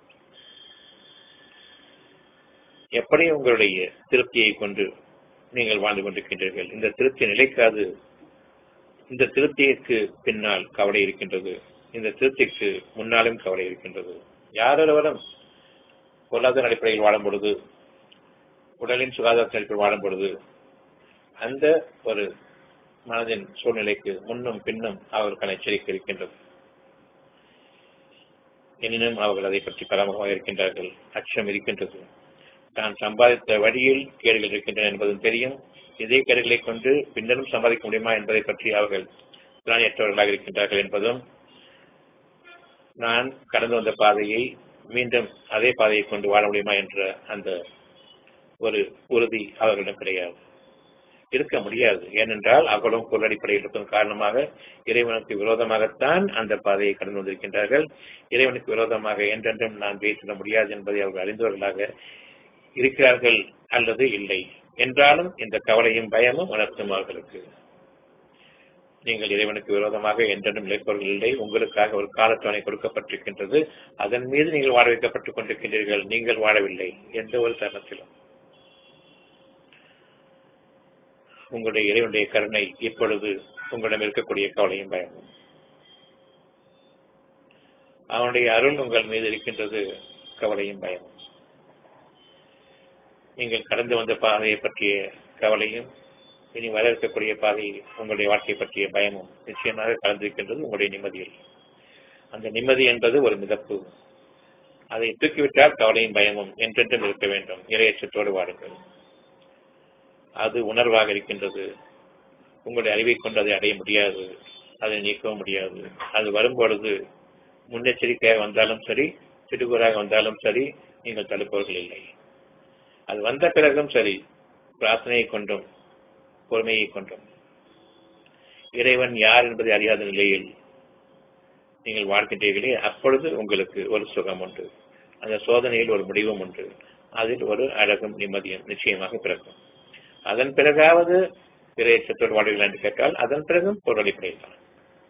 எப்படி உங்களுடைய திருப்தியை கொண்டு நீங்கள் வாழ்ந்து கொண்டிருக்கின்றீர்கள் இந்த திருப்தி நிலைக்காது இந்த திருப்திக்கு பின்னால் கவலை இருக்கின்றது இந்த திருப்திக்கு முன்னாலும் கவலை இருக்கின்றது யாரொருவரும் பொருளாதார அடிப்படையில் வாழும் பொழுது உடலின் சுகாதாரத்தின் அடிப்படையில் வாழும் பொழுது அந்த ஒரு மனதின் சூழ்நிலைக்கு முன்னும் பின்னும் அவர்கள் எச்சரிக்கை இருக்கின்றது எனினும் அவர்கள் அதை பற்றி பராமரமாக இருக்கின்றார்கள் அச்சம் இருக்கின்றது தான் சம்பாதித்த வழியில் கேடுகள் இருக்கின்றன என்பதும் தெரியும் இதே கேடுகளை கொண்டு பின்னரும் சம்பாதிக்க முடியுமா என்பதை பற்றி அவர்கள் திராணியற்றவர்களாக இருக்கின்றார்கள் என்பதும் நான் கடந்து வந்த பாதையை மீண்டும் அதே பாதையை கொண்டு வாழ முடியுமா என்ற அந்த ஒரு உறுதி அவர்களிடம் கிடையாது இருக்க முடியாது ஏனென்றால் அவ்வளவு பொருள் அடிப்படையில் இருக்கும் காரணமாக இறைவனுக்கு விரோதமாகத்தான் அந்த பாதையை கடந்து வந்திருக்கின்றார்கள் இறைவனுக்கு விரோதமாக என்றென்றும் நான் பேசிட முடியாது என்பதை அவர்கள் அறிந்தவர்களாக இருக்கிறார்கள் அல்லது இல்லை என்றாலும் இந்த கவலையும் பயமும் உணர்த்தும் அவர்களுக்கு நீங்கள் இறைவனுக்கு விரோதமாக என்றென்றும் நிலைப்பவர்கள் இல்லை உங்களுக்காக ஒரு காலத்தவணை கொடுக்கப்பட்டிருக்கின்றது அதன் மீது நீங்கள் வாழ வைக்கப்பட்டுக் கொண்டிருக்கின்றீர்கள் நீங்கள் வாழவில்லை எந்த ஒரு தருணத்திலும் உங்களுடைய இறைவனுடைய கருணை இப்பொழுது உங்களிடம் இருக்கக்கூடிய கவலையும் பயமும் அவனுடைய அருள் உங்கள் மீது இருக்கின்றது கவலையும் பயமும் நீங்கள் கடந்து வந்த பாதையை பற்றிய கவலையும் இனி வர இருக்கக்கூடிய பாதை உங்களுடைய வாழ்க்கை பற்றிய பயமும் நிச்சயமாக கலந்திருக்கின்றது உங்களுடைய நிம்மதியில் அந்த நிம்மதி என்பது ஒரு மிதப்பு அதை தூக்கிவிட்டால் கவலையும் பயமும் என்றென்றும் இருக்க வேண்டும் இரையச்சத்தோடு வாடுங்கள் அது உணர்வாக இருக்கின்றது உங்களுடைய அறிவை கொண்டு அதை அடைய முடியாது அதை நீக்கவும் முடியாது அது வரும்பொழுது முன்னெச்சரிக்கையாக வந்தாலும் சரி சிறுகுறாக வந்தாலும் சரி நீங்கள் தடுப்பவர்கள் இல்லை அது வந்த பிறகும் சரி பிரார்த்தனையை கொண்டும் பொறுமையை கொண்டும் இறைவன் யார் என்பதை அறியாத நிலையில் நீங்கள் வாழ்கின்றீர்களே அப்பொழுது உங்களுக்கு ஒரு சுகம் உண்டு அந்த சோதனையில் ஒரு முடிவும் உண்டு அதில் ஒரு அழகும் நிம்மதியும் நிச்சயமாக பிறக்கும் அதன் பிறகாவது இறையச்சத்தோடு வாழ்வீர்கள் என்று கேட்டால் அதன் பிறகும் பொருள் அடிப்படையில் தான்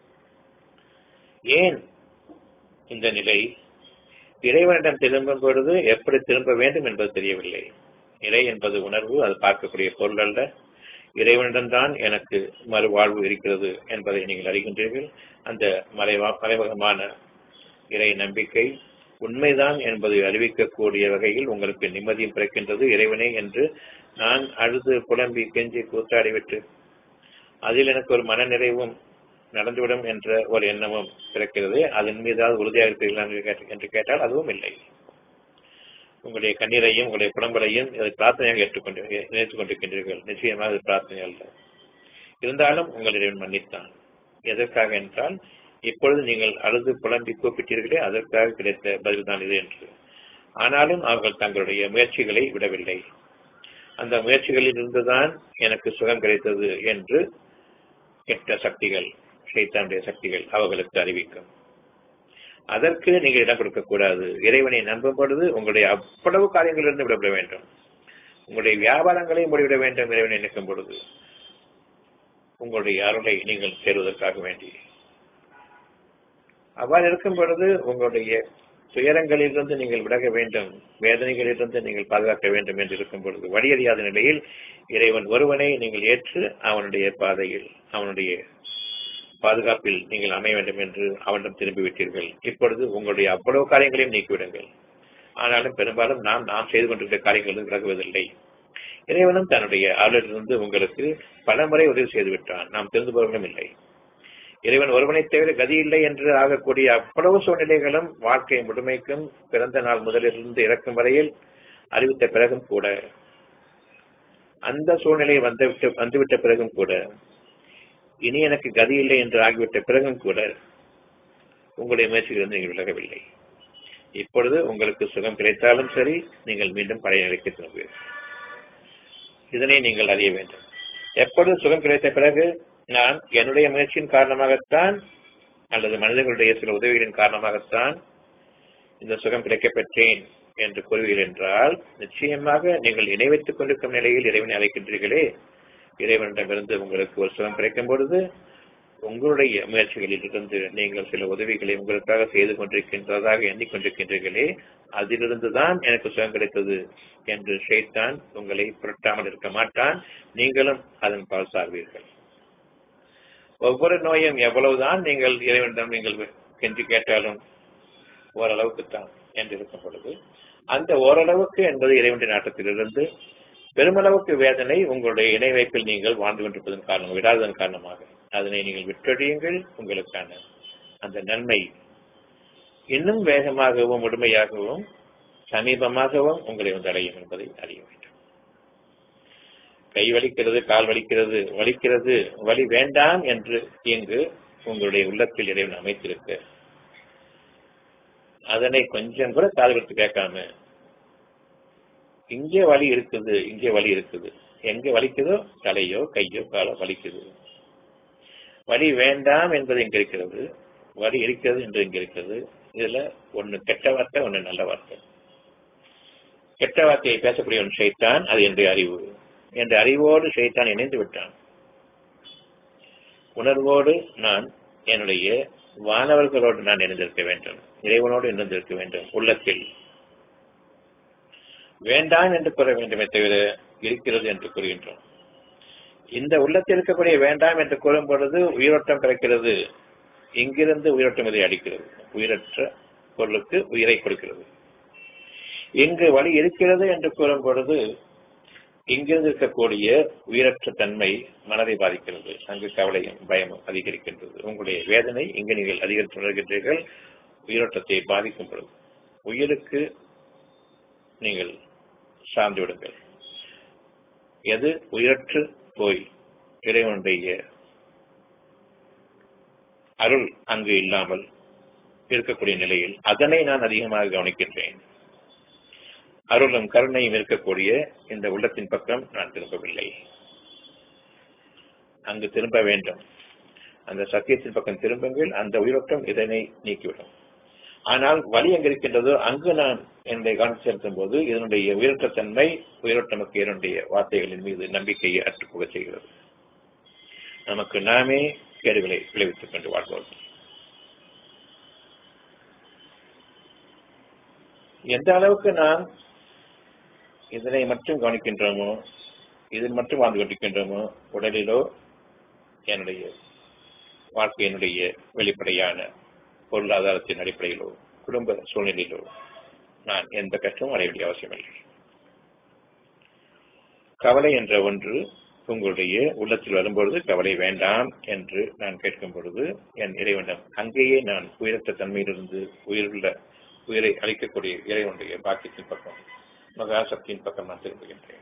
ஏன் இந்த நிலை இறைவனிடம் திரும்பும் பொழுது எப்படி திரும்ப வேண்டும் என்பது தெரியவில்லை இறை என்பது உணர்வு அது பார்க்கக்கூடிய பொருள் அல்ல இறைவனிடம்தான் எனக்கு மறுவாழ்வு இருக்கிறது என்பதை நீங்கள் அறிகின்றீர்கள் அந்த மறைவா மறைமுகமான இறை நம்பிக்கை உண்மைதான் என்பதை அறிவிக்கக்கூடிய வகையில் உங்களுக்கு நிம்மதியும் பிறக்கின்றது இறைவனே என்று நான் அழுது புலம்பி கெஞ்சி கூத்தாடிவிட்டு அதில் எனக்கு ஒரு மன நிறைவும் நடந்துவிடும் என்ற ஒரு எண்ணமும் பிறக்கிறது அதன் மீதாவது உறுதியாக இருக்கிறீர்களா என்று கேட்டால் அதுவும் இல்லை உங்களுடைய கண்ணீரையும் உங்களுடைய புலம்பலையும் இதை பிரார்த்தனையாக ஏற்றுக்கொண்டு நினைத்துக் கொண்டிருக்கின்றீர்கள் நிச்சயமாக இது பிரார்த்தனை அல்ல இருந்தாலும் உங்களிடம் மன்னித்தான் எதற்காக என்றால் இப்பொழுது நீங்கள் அழுது புலம்பி கூப்பிட்டீர்களே அதற்காக கிடைத்த பதில்தான் இது என்று ஆனாலும் அவர்கள் தங்களுடைய முயற்சிகளை விடவில்லை அந்த முயற்சிகளில் இருந்துதான் எனக்கு சுகம் கிடைத்தது என்று கெட்ட சக்திகள் சைத்தானுடைய சக்திகள் அவர்களுக்கு அறிவிக்கும் அதற்கு நீங்கள் இடம் கொடுக்க கூடாது இறைவனை நம்பும் பொழுது உங்களுடைய அவ்வளவு காரியங்களிலிருந்து விடப்பட வேண்டும் உங்களுடைய வியாபாரங்களை முடிவிட வேண்டும் இறைவனை நிற்கும் பொழுது உங்களுடைய அருளை நீங்கள் சேருவதற்காக வேண்டி அவ்வாறு இருக்கும் பொழுது உங்களுடைய துயரங்களிலிருந்து நீங்கள் விலக வேண்டும் வேதனைகளிலிருந்து நீங்கள் பாதுகாக்க வேண்டும் என்று இருக்கும் பொழுது வழியறியாத நிலையில் இறைவன் ஒருவனை நீங்கள் ஏற்று அவனுடைய பாதையில் அவனுடைய பாதுகாப்பில் நீங்கள் அமைய வேண்டும் என்று அவனிடம் திரும்பிவிட்டீர்கள் இப்பொழுது உங்களுடைய அவ்வளவு காரியங்களையும் நீக்கிவிடுங்கள் ஆனாலும் பெரும்பாலும் நாம் நாம் செய்து கொண்டிருக்கிற காரியங்களிலிருந்து விலகுவதில்லை இறைவனும் தன்னுடைய அருளிலிருந்து உங்களுக்கு பல முறை உதவி செய்து விட்டான் நாம் தெரிந்து போவதும் இல்லை இறைவன் ஒருவனை தவிர கதி இல்லை என்று ஆகக்கூடிய அவ்வளவு சூழ்நிலைகளும் வாழ்க்கை முழுமைக்கும் பிறந்த நாள் முதலிலிருந்து இறக்கும் வரையில் அறிவித்த பிறகும் கூட அந்த சூழ்நிலை வந்துவிட்ட வந்துவிட்ட பிறகும் கூட இனி எனக்கு கதி இல்லை என்று ஆகிவிட்ட பிறகும் கூட உங்களுடைய முயற்சிகளிலிருந்து நீங்கள் விலகவில்லை இப்பொழுது உங்களுக்கு சுகம் கிடைத்தாலும் சரி நீங்கள் மீண்டும் பழைய நிலைக்கு திரும்புவீர்கள் இதனை நீங்கள் அறிய வேண்டும் எப்பொழுது சுகம் கிடைத்த பிறகு நான் என்னுடைய முயற்சியின் காரணமாகத்தான் அல்லது மனிதர்களுடைய சில உதவிகளின் காரணமாகத்தான் இந்த சுகம் கிடைக்கப் பெற்றேன் என்று கூறுவீர்கள் என்றால் நிச்சயமாக நீங்கள் இணை வைத்துக் கொண்டிருக்கும் நிலையில் இறைவனை அழைக்கின்றீர்களே இறைவனிடமிருந்து உங்களுக்கு ஒரு சுகம் கிடைக்கும் பொழுது உங்களுடைய முயற்சிகளில் இருந்து நீங்கள் சில உதவிகளை உங்களுக்காக செய்து கொண்டிருக்கின்றதாக எண்ணிக்கொண்டிருக்கின்றீர்களே அதிலிருந்து தான் எனக்கு சுகம் கிடைத்தது என்று ஷைத்தான் உங்களை புரட்டாமல் இருக்க மாட்டான் நீங்களும் அதன் பால் சார்வீர்கள் ஒவ்வொரு நோயும் எவ்வளவுதான் நீங்கள் இறைவனிடம் நீங்கள் கென்று கேட்டாலும் ஓரளவுக்குத்தான் என்று இருக்கும் பொழுது அந்த ஓரளவுக்கு என்பது இறைவனுடைய நாட்டத்திலிருந்து பெருமளவுக்கு வேதனை உங்களுடைய இணை வைப்பில் நீங்கள் வாழ்ந்து கொண்டிருப்பதன் காரணம் விடாததன் காரணமாக அதனை நீங்கள் விட்டொழியுங்கள் உங்களுக்கான அந்த நன்மை இன்னும் வேகமாகவும் முழுமையாகவும் சமீபமாகவும் உங்களை வந்து அடையும் என்பதை அறிய வேண்டும் கை வலிக்கிறது கால் வலிக்கிறது வலிக்கிறது வலி வேண்டாம் என்று இங்கு உங்களுடைய உள்ளத்தில் இறைவன் அமைத்திருக்க அதனை கொஞ்சம் கூட காது கொடுத்து கேட்காம இங்கே வலி இருக்குது இங்கே வலி இருக்குது எங்க வலிக்குதோ தலையோ கையோ காலோ வலிக்குது வலி வேண்டாம் என்பது இங்க இருக்கிறது வலி இருக்கிறது என்று இங்க இருக்கிறது இதுல ஒண்ணு கெட்ட வார்த்தை ஒண்ணு நல்ல வார்த்தை கெட்ட வார்த்தையை பேசக்கூடிய ஒன்று ஷைத்தான் அது என்னுடைய அறிவு என்ற அறிவோடு ஷைத்தான் இணைந்து விட்டான் உணர்வோடு நான் என்னுடைய வானவர்களோடு நான் இணைந்திருக்க வேண்டும் இறைவனோடு இணைந்திருக்க வேண்டும் உள்ளத்தில் வேண்டாம் என்று கூற வேண்டுமே தவிர இருக்கிறது என்று கூறுகின்றோம் இந்த உள்ளத்தில் இருக்கக்கூடிய வேண்டாம் என்று கூறும் பொழுது உயிரோட்டம் கிடைக்கிறது இங்கிருந்து உயிரோட்டம் இதை அடிக்கிறது உயிரற்ற பொருளுக்கு உயிரை கொடுக்கிறது இங்கு வழி இருக்கிறது என்று கூறும் பொழுது இங்கிருந்து இருக்கக்கூடிய உயிரற்ற தன்மை மனதை பாதிக்கிறது அங்கு கவலையும் பயமும் அதிகரிக்கின்றது உங்களுடைய வேதனை இங்கு நீங்கள் அதிகரித்து உணர்கின்றீர்கள் உயிரோட்டத்தை பாதிக்கும் பொழுது உயிருக்கு நீங்கள் சார்ந்து விடுங்கள் எது உயிரற்று போய் இறைவனுடைய அருள் அங்கு இல்லாமல் இருக்கக்கூடிய நிலையில் அதனை நான் அதிகமாக கவனிக்கின்றேன் அருளும் கருணையும் இருக்கக்கூடிய இந்த உள்ளத்தின் பக்கம் நான் திரும்பவில்லை அங்கு திரும்ப வேண்டும் அந்த சத்தியத்தின் பக்கம் திரும்புங்கள் அந்த உயிரோட்டம் இதனை நீக்கிவிடும் ஆனால் வழி எங்க இருக்கின்றதோ அங்கு நான் என்னுடைய கவனம் செலுத்தும் போது இதனுடைய உயிரற்ற தன்மை உயிரோட்டமக்கு என்னுடைய வார்த்தைகளின் மீது நம்பிக்கையை அற்றுப்புக செய்கிறது நமக்கு நாமே கேடுகளை விளைவித்துக் கொண்டு வாழ்வோம் எந்த அளவுக்கு நாம் இதனை மட்டும் கவனிக்கின்றோமோ இதில் மட்டும் வாழ்ந்து கொண்டிருக்கின்றோமோ உடலிலோ என்னுடைய வாழ்க்கையினுடைய வெளிப்படையான பொருளாதாரத்தின் அடிப்படையிலோ குடும்ப சூழ்நிலையிலோ நான் எந்த கஷ்டமும் அடைய வேண்டிய அவசியமில்லை கவலை என்ற ஒன்று உங்களுடைய உள்ளத்தில் வரும்பொழுது கவலை வேண்டாம் என்று நான் கேட்கும் பொழுது என் இறைவனிடம் அங்கேயே நான் உயிரற்ற தன்மையிலிருந்து உயிருள்ள உயிரை அளிக்கக்கூடிய இறைவனுடைய பாக்கியத்தின் பக்கம் மகாசக்தியின் பக்கம் நான் திரும்புகின்றேன்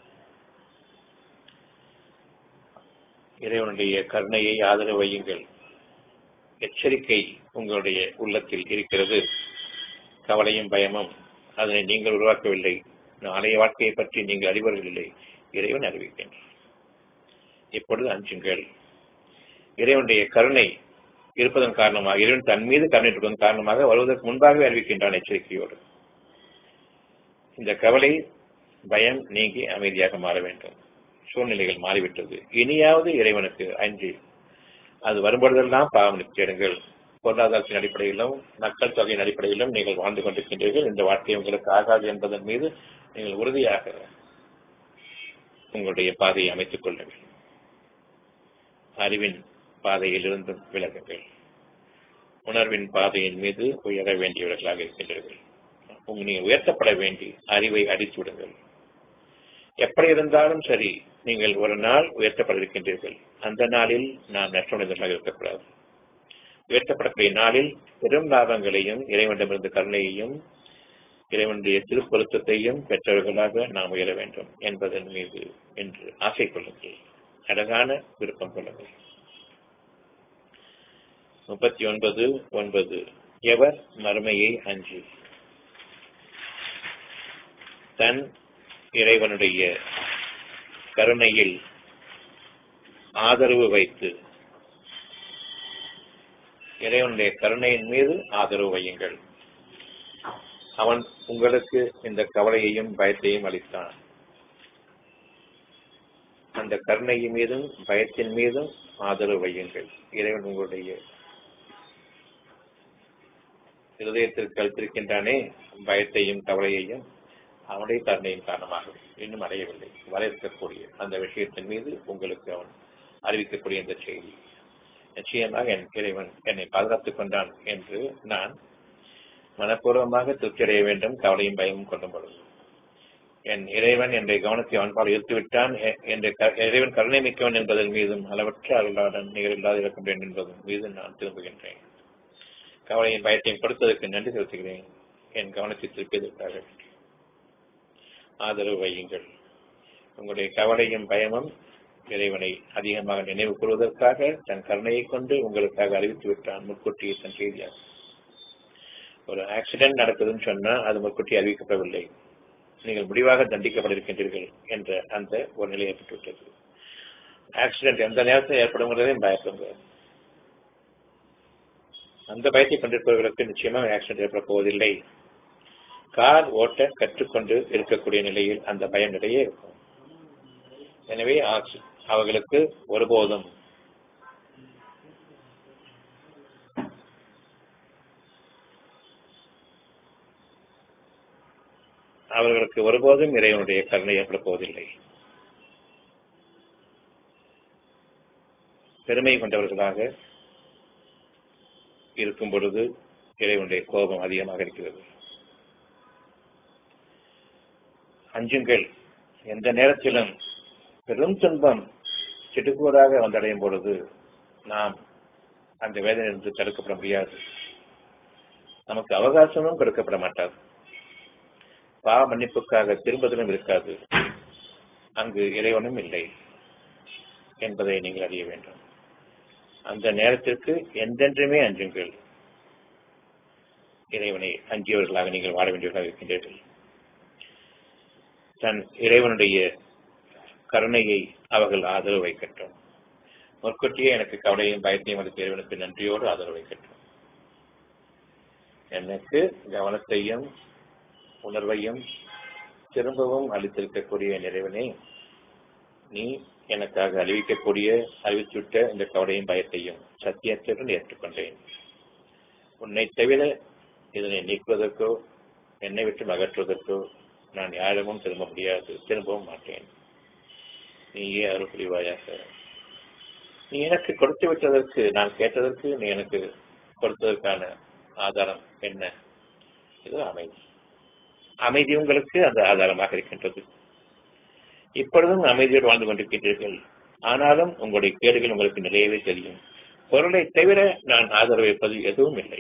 இறைவனுடைய கருணையை ஆதரவு வையுங்கள் எச்சரிக்கை உங்களுடைய உள்ளத்தில் இருக்கிறது கவலையும் பயமும் அதனை நீங்கள் உருவாக்கவில்லை நாளைய வாழ்க்கையை பற்றி நீங்கள் அறிவர்கள் இல்லை இறைவன் அறிவிக்கின்றார் இப்பொழுது அஞ்சுங்கள் இறைவனுடைய கருணை இருப்பதன் காரணமாக இறைவன் தன் மீது கருணை இருப்பதன் காரணமாக வருவதற்கு முன்பாகவே அறிவிக்கின்றான் எச்சரிக்கையோடு இந்த கவலை பயம் நீங்கி அமைதியாக மாற வேண்டும் சூழ்நிலைகள் மாறிவிட்டது இனியாவது இறைவனுக்கு அஞ்சு அது வரும்பொழுதெல்லாம் பாவம் நிச்சயிடுங்கள் பொருளாதாரத்தின் அடிப்படையிலும் மக்கள் தொகையின் அடிப்படையிலும் நீங்கள் வாழ்ந்து கொண்டிருக்கின்றீர்கள் இந்த வாழ்க்கை உங்களுக்கு ஆகாது என்பதன் மீது நீங்கள் உறுதியாக உங்களுடைய பாதையை அமைத்துக் கொள்ளுங்கள் அறிவின் பாதையில் இருந்தும் விலகுங்கள் உணர்வின் பாதையின் மீது உயர வேண்டியவர்களாக இருக்கின்றீர்கள் நீங்கள் உயர்த்தப்பட வேண்டி அறிவை அடித்து விடுங்கள் எப்படி இருந்தாலும் சரி நீங்கள் ஒரு நாள் உயர்த்தப்பட இருக்கின்றீர்கள் அந்த நாளில் நாம் நஷ்டமடைந்தவர்களாக இருக்கக்கூடாது உயர்த்தப்படக்கூடிய நாளில் பெரும் லாபங்களையும் இறைவனிடமிருந்து கருணையையும் இறைவனுடைய திருப்பொருத்தத்தையும் பெற்றவர்களாக நாம் உயர வேண்டும் என்பதன் மீது என்று ஆசை கொள்ளுங்கள் அழகான விருப்பம் கொள்ளுங்கள் முப்பத்தி ஒன்பது ஒன்பது எவர் மறுமையை அஞ்சி தன் இறைவனுடைய கருணையில் ஆதரவு வைத்து இறைவனுடைய கருணையின் மீது ஆதரவு வையுங்கள் அவன் உங்களுக்கு இந்த கவலையையும் பயத்தையும் அளித்தான் அந்த கருணையின் மீதும் பயத்தின் மீதும் ஆதரவு வையுங்கள் இறைவன் உங்களுடைய இருதயத்திற்கு அளித்திருக்கின்றானே பயத்தையும் கவலையையும் அவனுடைய கருணையின் காரணமாக இன்னும் அடையவில்லை வர இருக்கக்கூடிய அந்த விஷயத்தின் மீது உங்களுக்கு அவன் அறிவிக்கக்கூடிய இந்த செய்தி நிச்சயமாக என் இறைவன் என்னை பாதுகாத்துக் கொண்டான் என்று நான் மனப்பூர்வமாக திருப்தி அடைய வேண்டும் கவலையும் பயமும் கொள்ளும் பொழுது என் இறைவன் என்னுடைய கவனத்தை அவன்பால் ஈர்த்து விட்டான் என்ற இறைவன் கருணை மிக்கவன் என்பதன் மீதும் அளவற்ற அருளாடன் நிகழில்லாது இருக்க வேண்டும் என்பதன் மீது நான் திரும்புகின்றேன் கவலையின் பயத்தையும் கொடுத்ததற்கு நன்றி செலுத்துகிறேன் என் கவனத்தை திருப்பியதற்காக ஆதரவு வையுங்கள் உங்களுடைய கவலையும் பயமும் இறைவனை அதிகமாக நினைவு கூறுவதற்காக தன் கருணையை கொண்டு உங்களுக்காக அறிவித்து விட்டான் முன்கூட்டியை தன் செய்தியாக ஒரு ஆக்சிடென்ட் நடக்குதுன்னு சொன்னா அது முன்கூட்டி அறிவிக்கப்படவில்லை நீங்கள் முடிவாக தண்டிக்கப்பட்டிருக்கின்றீர்கள் என்ற அந்த ஒரு நிலை ஏற்பட்டுவிட்டது ஆக்சிடென்ட் எந்த நேரத்தில் ஏற்படுங்கிறதையும் பயப்படுங்க அந்த பயத்தை கொண்டிருப்பவர்களுக்கு நிச்சயமாக ஆக்சிடென்ட் ஏற்பட போவதில்லை கார் ஓட்ட கற்றுக்கொண்டு இருக்கக்கூடிய நிலையில் அந்த பயம் நிலையே இருக்கும் எனவே அவர்களுக்கு ஒருபோதும் அவர்களுக்கு ஒருபோதும் இறைவனுடைய கருணை ஏற்பட போவதில்லை பெருமை கொண்டவர்களாக இருக்கும் பொழுது இறைவனுடைய கோபம் அதிகமாக இருக்கிறது அஞ்சுங்கள் எந்த நேரத்திலும் பெரும் துன்பம் சிட்டுக்குவராக வந்தடையும் பொழுது நாம் அந்த வேதனையிலிருந்து தடுக்கப்பட முடியாது நமக்கு அவகாசமும் கொடுக்கப்பட மாட்டாது பாவ மன்னிப்புக்காக திரும்பதிலும் இருக்காது அங்கு இறைவனும் இல்லை என்பதை நீங்கள் அறிய வேண்டும் அந்த நேரத்திற்கு எந்தென்றுமே அஞ்சுங்கள் இறைவனை அஞ்சியவர்களாக நீங்கள் வாழ வேண்டியவர்களாக இருக்கின்றீர்கள் தன் இறைவனுடைய கருணையை அவர்கள் ஆதரவு வைக்கட்டும் முற்கொட்டியே எனக்கு கவலையும் பயத்தையும் அளித்த இறைவனுக்கு நன்றியோடு ஆதரவு வைக்கட்டும் எனக்கு கவனத்தையும் உணர்வையும் திரும்பவும் அளித்திருக்கக்கூடிய நிறைவனே நீ எனக்காக அறிவிக்கக்கூடிய அறிவித்துவிட்ட இந்த கவலையும் பயத்தையும் சத்தியத்துடன் ஏற்றுக்கொண்டேன் உன்னை தவிர இதனை நீக்குவதற்கோ என்னை விட்டு அகற்றுவதற்கோ நான் யாரிடமும் திரும்ப முடியாது திரும்பவும் மாட்டேன் நீயே அருள் புரிவாயாக நீ எனக்கு கொடுத்து விட்டதற்கு நான் கேட்டதற்கு நீ எனக்கு கொடுத்ததற்கான ஆதாரம் என்ன இது அமைதி அமைதி உங்களுக்கு அந்த ஆதாரமாக இருக்கின்றது இப்பொழுதும் அமைதியோடு வாழ்ந்து கொண்டிருக்கின்றீர்கள் ஆனாலும் உங்களுடைய கேடுகள் உங்களுக்கு நிறையவே தெரியும் பொருளை தவிர நான் ஆதரவு வைப்பது எதுவும் இல்லை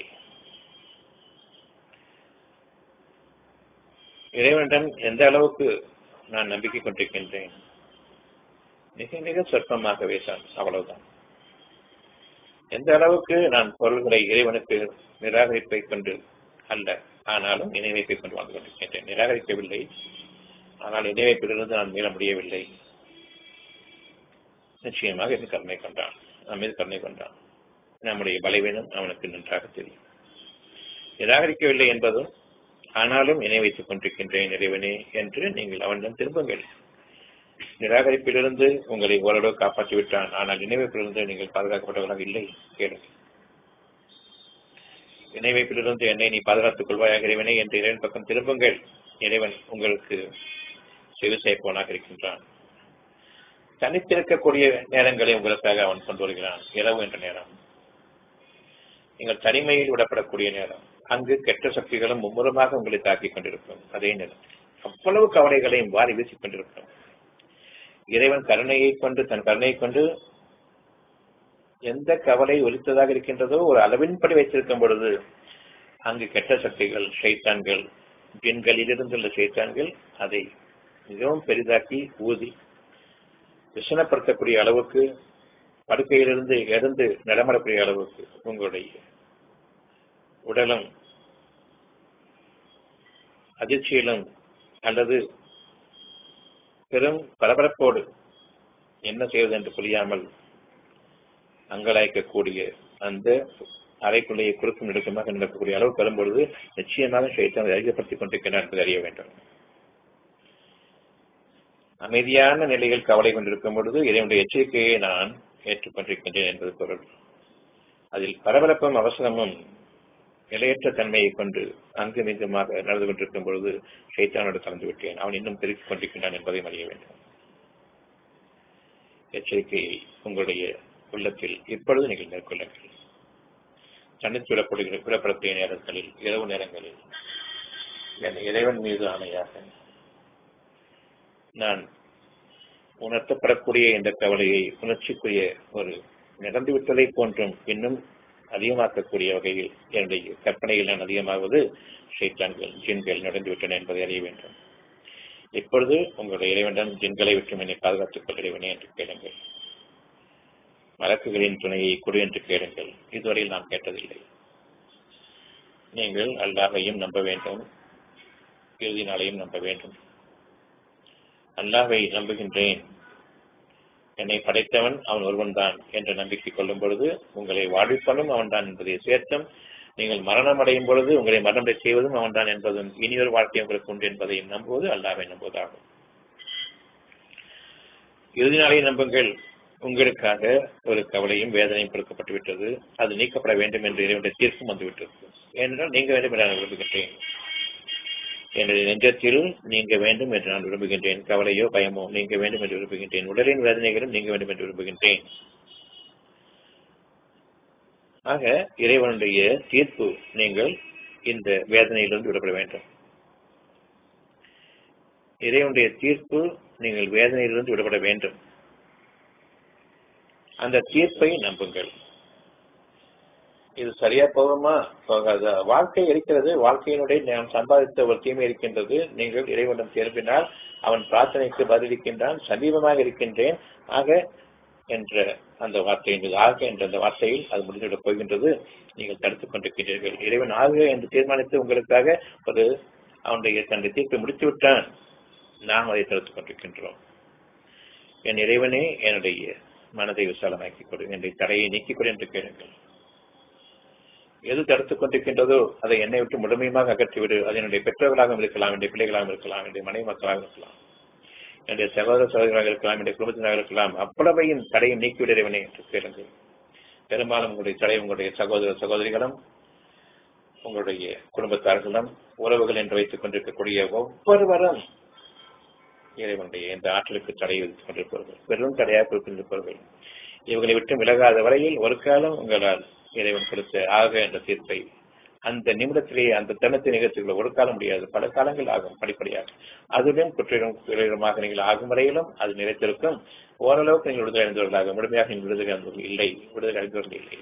இறைவனிடம் எந்த அளவுக்கு நான் நம்பிக்கை கொண்டிருக்கின்றேன் மிக மிக சொற்பமாகவே தான் அவ்வளவுதான் எந்த அளவுக்கு நான் பொருள்களை இறைவனுக்கு நிராகரிப்பை கொண்டு அல்ல ஆனாலும் இணைவைப்பை கொண்டு வாழ்ந்து கொண்டிருக்கின்றேன் நிராகரிக்கவில்லை ஆனால் இணைவைப்பிலிருந்து நான் மீள முடியவில்லை நிச்சயமாக இது கருணை கொண்டான் நம் மீது கருணை கொண்டான் நம்முடைய பலவீனம் அவனுக்கு நன்றாக தெரியும் நிராகரிக்கவில்லை என்பதும் ஆனாலும் இணை வைத்துக் கொண்டிருக்கின்றேன் இறைவனே என்று நீங்கள் அவனிடம் திரும்புங்கள் நிராகரிப்பிலிருந்து உங்களை ஓரளவு காப்பாற்றி விட்டான் ஆனால் இணைவைப்பிலிருந்து நீங்கள் பாதுகாக்கப்பட்டவர்களாக இல்லை கேளுங்கள் இணைவைப்பிலிருந்து என்னை நீ பாதுகாத்துக் கொள்வாயாக இறைவனே என்று இறைவன் பக்கம் திரும்புங்கள் இறைவன் உங்களுக்கு செவி செய்ப்பவனாக இருக்கின்றான் தனித்திருக்கக்கூடிய நேரங்களை உங்களுக்காக அவன் கொண்டு வருகிறான் இரவு என்ற நேரம் நீங்கள் தனிமையில் விடப்படக்கூடிய நேரம் அங்கு கெட்ட சக்திகளும் மும்முரமாக உங்களை தாக்கிக் கொண்டிருக்கும் அதே நேரம் அவ்வளவு கவலைகளையும் வாரி வீசிக் கொண்டிருக்கும் இறைவன் கருணையை கொண்டு தன் கருணையை கொண்டு எந்த கவலை ஒலித்ததாக இருக்கின்றதோ ஒரு அளவின்படி வைத்திருக்கும் பொழுது அங்கு கெட்ட சக்திகள் ஷைத்தான்கள் பெண்களிலிருந்துள்ள ஷைத்தான்கள் அதை மிகவும் பெரிதாக்கி ஊதி விசனப்படுத்தக்கூடிய அளவுக்கு படுக்கையிலிருந்து எழுந்து நடமாடக்கூடிய அளவுக்கு உங்களுடைய உடலும் அதிர்ச்சியிலும் அல்லது பெரும் பரபரப்போடு என்ன செய்வது என்று புரியாமல் அங்கலாய்க்கக்கூடிய அந்த அறைக்குள்ளேயே குறுக்கும் நெடுக்கமாக நடக்கக்கூடிய அளவு பெறும்பொழுது நிச்சயமாக ஷைத்தான் அதிகப்படுத்திக் கொண்டிருக்கிறார் என்பதை அறிய வேண்டும் அமைதியான நிலையில் கவலை கொண்டிருக்கும் பொழுது இதனுடைய எச்சரிக்கையை நான் ஏற்றுக்கொண்டிருக்கின்றேன் என்பது பொருள் அதில் பரபரப்பும் அவசரமும் நிலையற்ற தன்மையை கொண்டு அங்கு மிகுமாக நடந்து கொண்டிருக்கும் பொழுது ஷைத்தானோடு கலந்து விட்டேன் அவன் இன்னும் பெருக்கிக் கொண்டிருக்கின்றான் என்பதையும் அறிய வேண்டும் எச்சரிக்கையை உங்களுடைய உள்ளத்தில் இப்பொழுது நீங்கள் மேற்கொள்ளுங்கள் தனித்து விடப்படுகிற விடப்படக்கூடிய நேரங்களில் இரவு நேரங்களில் என் இறைவன் மீது ஆணையாக நான் உணர்த்தப்படக்கூடிய இந்த கவலையை உணர்ச்சிக்குரிய ஒரு நடந்துவிட்டதை போன்றும் இன்னும் அதிகமாக்கக்கூடிய வகையில் என்னுடைய கற்பனையில் நான் அதிகமாவது ஷைத்தான்கள் ஜின்கள் நடந்துவிட்டன என்பதை அறிய வேண்டும் இப்பொழுது உங்களுடைய இறைவனிடம் ஜின்களை விட்டு என்னை பாதுகாத்துக் கொள்ள இறைவனே என்று கேளுங்கள் வழக்குகளின் துணையை கொடு என்று கேளுங்கள் இதுவரையில் நாம் கேட்டதில்லை நீங்கள் அல்லாஹையும் நம்ப வேண்டும் இறுதி நாளையும் நம்ப வேண்டும் அல்லாஹை நம்புகின்றேன் என்னை படைத்தவன் அவன் ஒருவன் தான் என்ற நம்பிக்கை கொள்ளும் பொழுது உங்களை வாழ்விப்பனும் அவன் தான் என்பதை சேர்த்தும் நீங்கள் மரணம் அடையும் பொழுது உங்களை மரணம் செய்வதும் அவன் தான் என்பதும் இனியொரு வாழ்க்கை உங்களுக்கு உண்டு என்பதையும் நம்புவது அல்லாவை நம்புவதாகும் இறுதி நாளை நம்புங்கள் உங்களுக்காக ஒரு கவலையும் வேதனையும் கொடுக்கப்பட்டு விட்டது அது நீக்கப்பட வேண்டும் என்று இறைவனுடைய தீர்ப்பும் வந்துவிட்டது ஏனென்றால் நீங்க வேண்டும் என்று நான் விரும்புகின்றேன் என்னுடைய நெஞ்சத்தில் நீங்க வேண்டும் என்று நான் விரும்புகின்றேன் கவலையோ பயமோ நீங்க வேண்டும் என்று விரும்புகின்றேன் உடலின் வேதனைகளும் நீங்க வேண்டும் என்று விரும்புகின்றேன் ஆக இறைவனுடைய தீர்ப்பு நீங்கள் இந்த வேதனையிலிருந்து விடப்பட வேண்டும் இறைவனுடைய தீர்ப்பு நீங்கள் வேதனையிலிருந்து விடப்பட வேண்டும் அந்த தீர்ப்பை நம்புங்கள் இது சரியா போகுமா போகாதா வாழ்க்கை இருக்கிறது வாழ்க்கையினுடைய நாம் சம்பாதித்த ஒரு தீமை இருக்கின்றது நீங்கள் இறைவனிடம் திரும்பினால் அவன் பிரார்த்தனைக்கு பதிலளிக்கின்றான் சமீபமாக இருக்கின்றேன் ஆக என்ற அந்த வார்த்தையின் மீது ஆக என்ற அந்த வார்த்தையில் அது முடிந்துவிடப் போகின்றது நீங்கள் தடுத்துக் கொண்டிருக்கின்றீர்கள் இறைவன் ஆக என்று தீர்மானித்து உங்களுக்காக ஒரு அவனுடைய தன்னுடைய தீர்ப்பை முடித்து விட்டான் நாம் அதை தடுத்துக் கொண்டிருக்கின்றோம் என் இறைவனே என்னுடைய மனதை விசாலமாக்கிக் கொடு என்னுடைய தடையை நீக்கிக் கொடு என்று கேளுங்கள் எது தடுத்துக் கொண்டிருக்கின்றதோ அதை என்னை விட்டு முழுமையாக அகற்றிவிடு அது என்னுடைய பெற்றோர்களாக இருக்கலாம் என்னுடைய பிள்ளைகளாக இருக்கலாம் என்னுடைய மனைவி மக்களாக இருக்கலாம் என்னுடைய சகோதர சகோதரர்களாக இருக்கலாம் என்னுடைய குடும்பத்தினராக இருக்கலாம் அவ்வளவையும் தடையை நீக்கிவிட இறைவனே என்று கேளுங்கள் பெரும்பாலும் உங்களுடைய தடை உங்களுடைய சகோதர சகோதரிகளும் உங்களுடைய குடும்பத்தார்களும் உறவுகள் என்று வைத்துக் கொண்டிருக்கக்கூடிய ஒவ்வொருவரும் இறைவனுடைய இந்த ஆற்றலுக்கு தடை விதித்துக் கொண்டிருப்பார்கள் பெரும் தடையாக கொடுக்கின்றிருப்பார்கள் இவர்களை விட்டு விலகாத வரையில் ஒரு காலம் உங்களால் இறைவன் கொடுத்த ஆக என்ற தீர்ப்பை அந்த நிமிடத்திலேயே அந்த தருணத்தை நிகழ்ச்சிகளை ஒரு காலம் முடியாது பல காலங்கள் ஆகும் படிப்படியாக அதுடன் குற்றம் நீங்கள் ஆகும் வரையிலும் அது நிலைத்திருக்கும் ஓரளவுக்கு நீங்கள் விடுதலை அடைந்தவர்களாக முழுமையாக நீங்கள் விடுதலை அடைந்தவர்கள் இல்லை விடுதலை அடைந்தவர்கள் இல்லை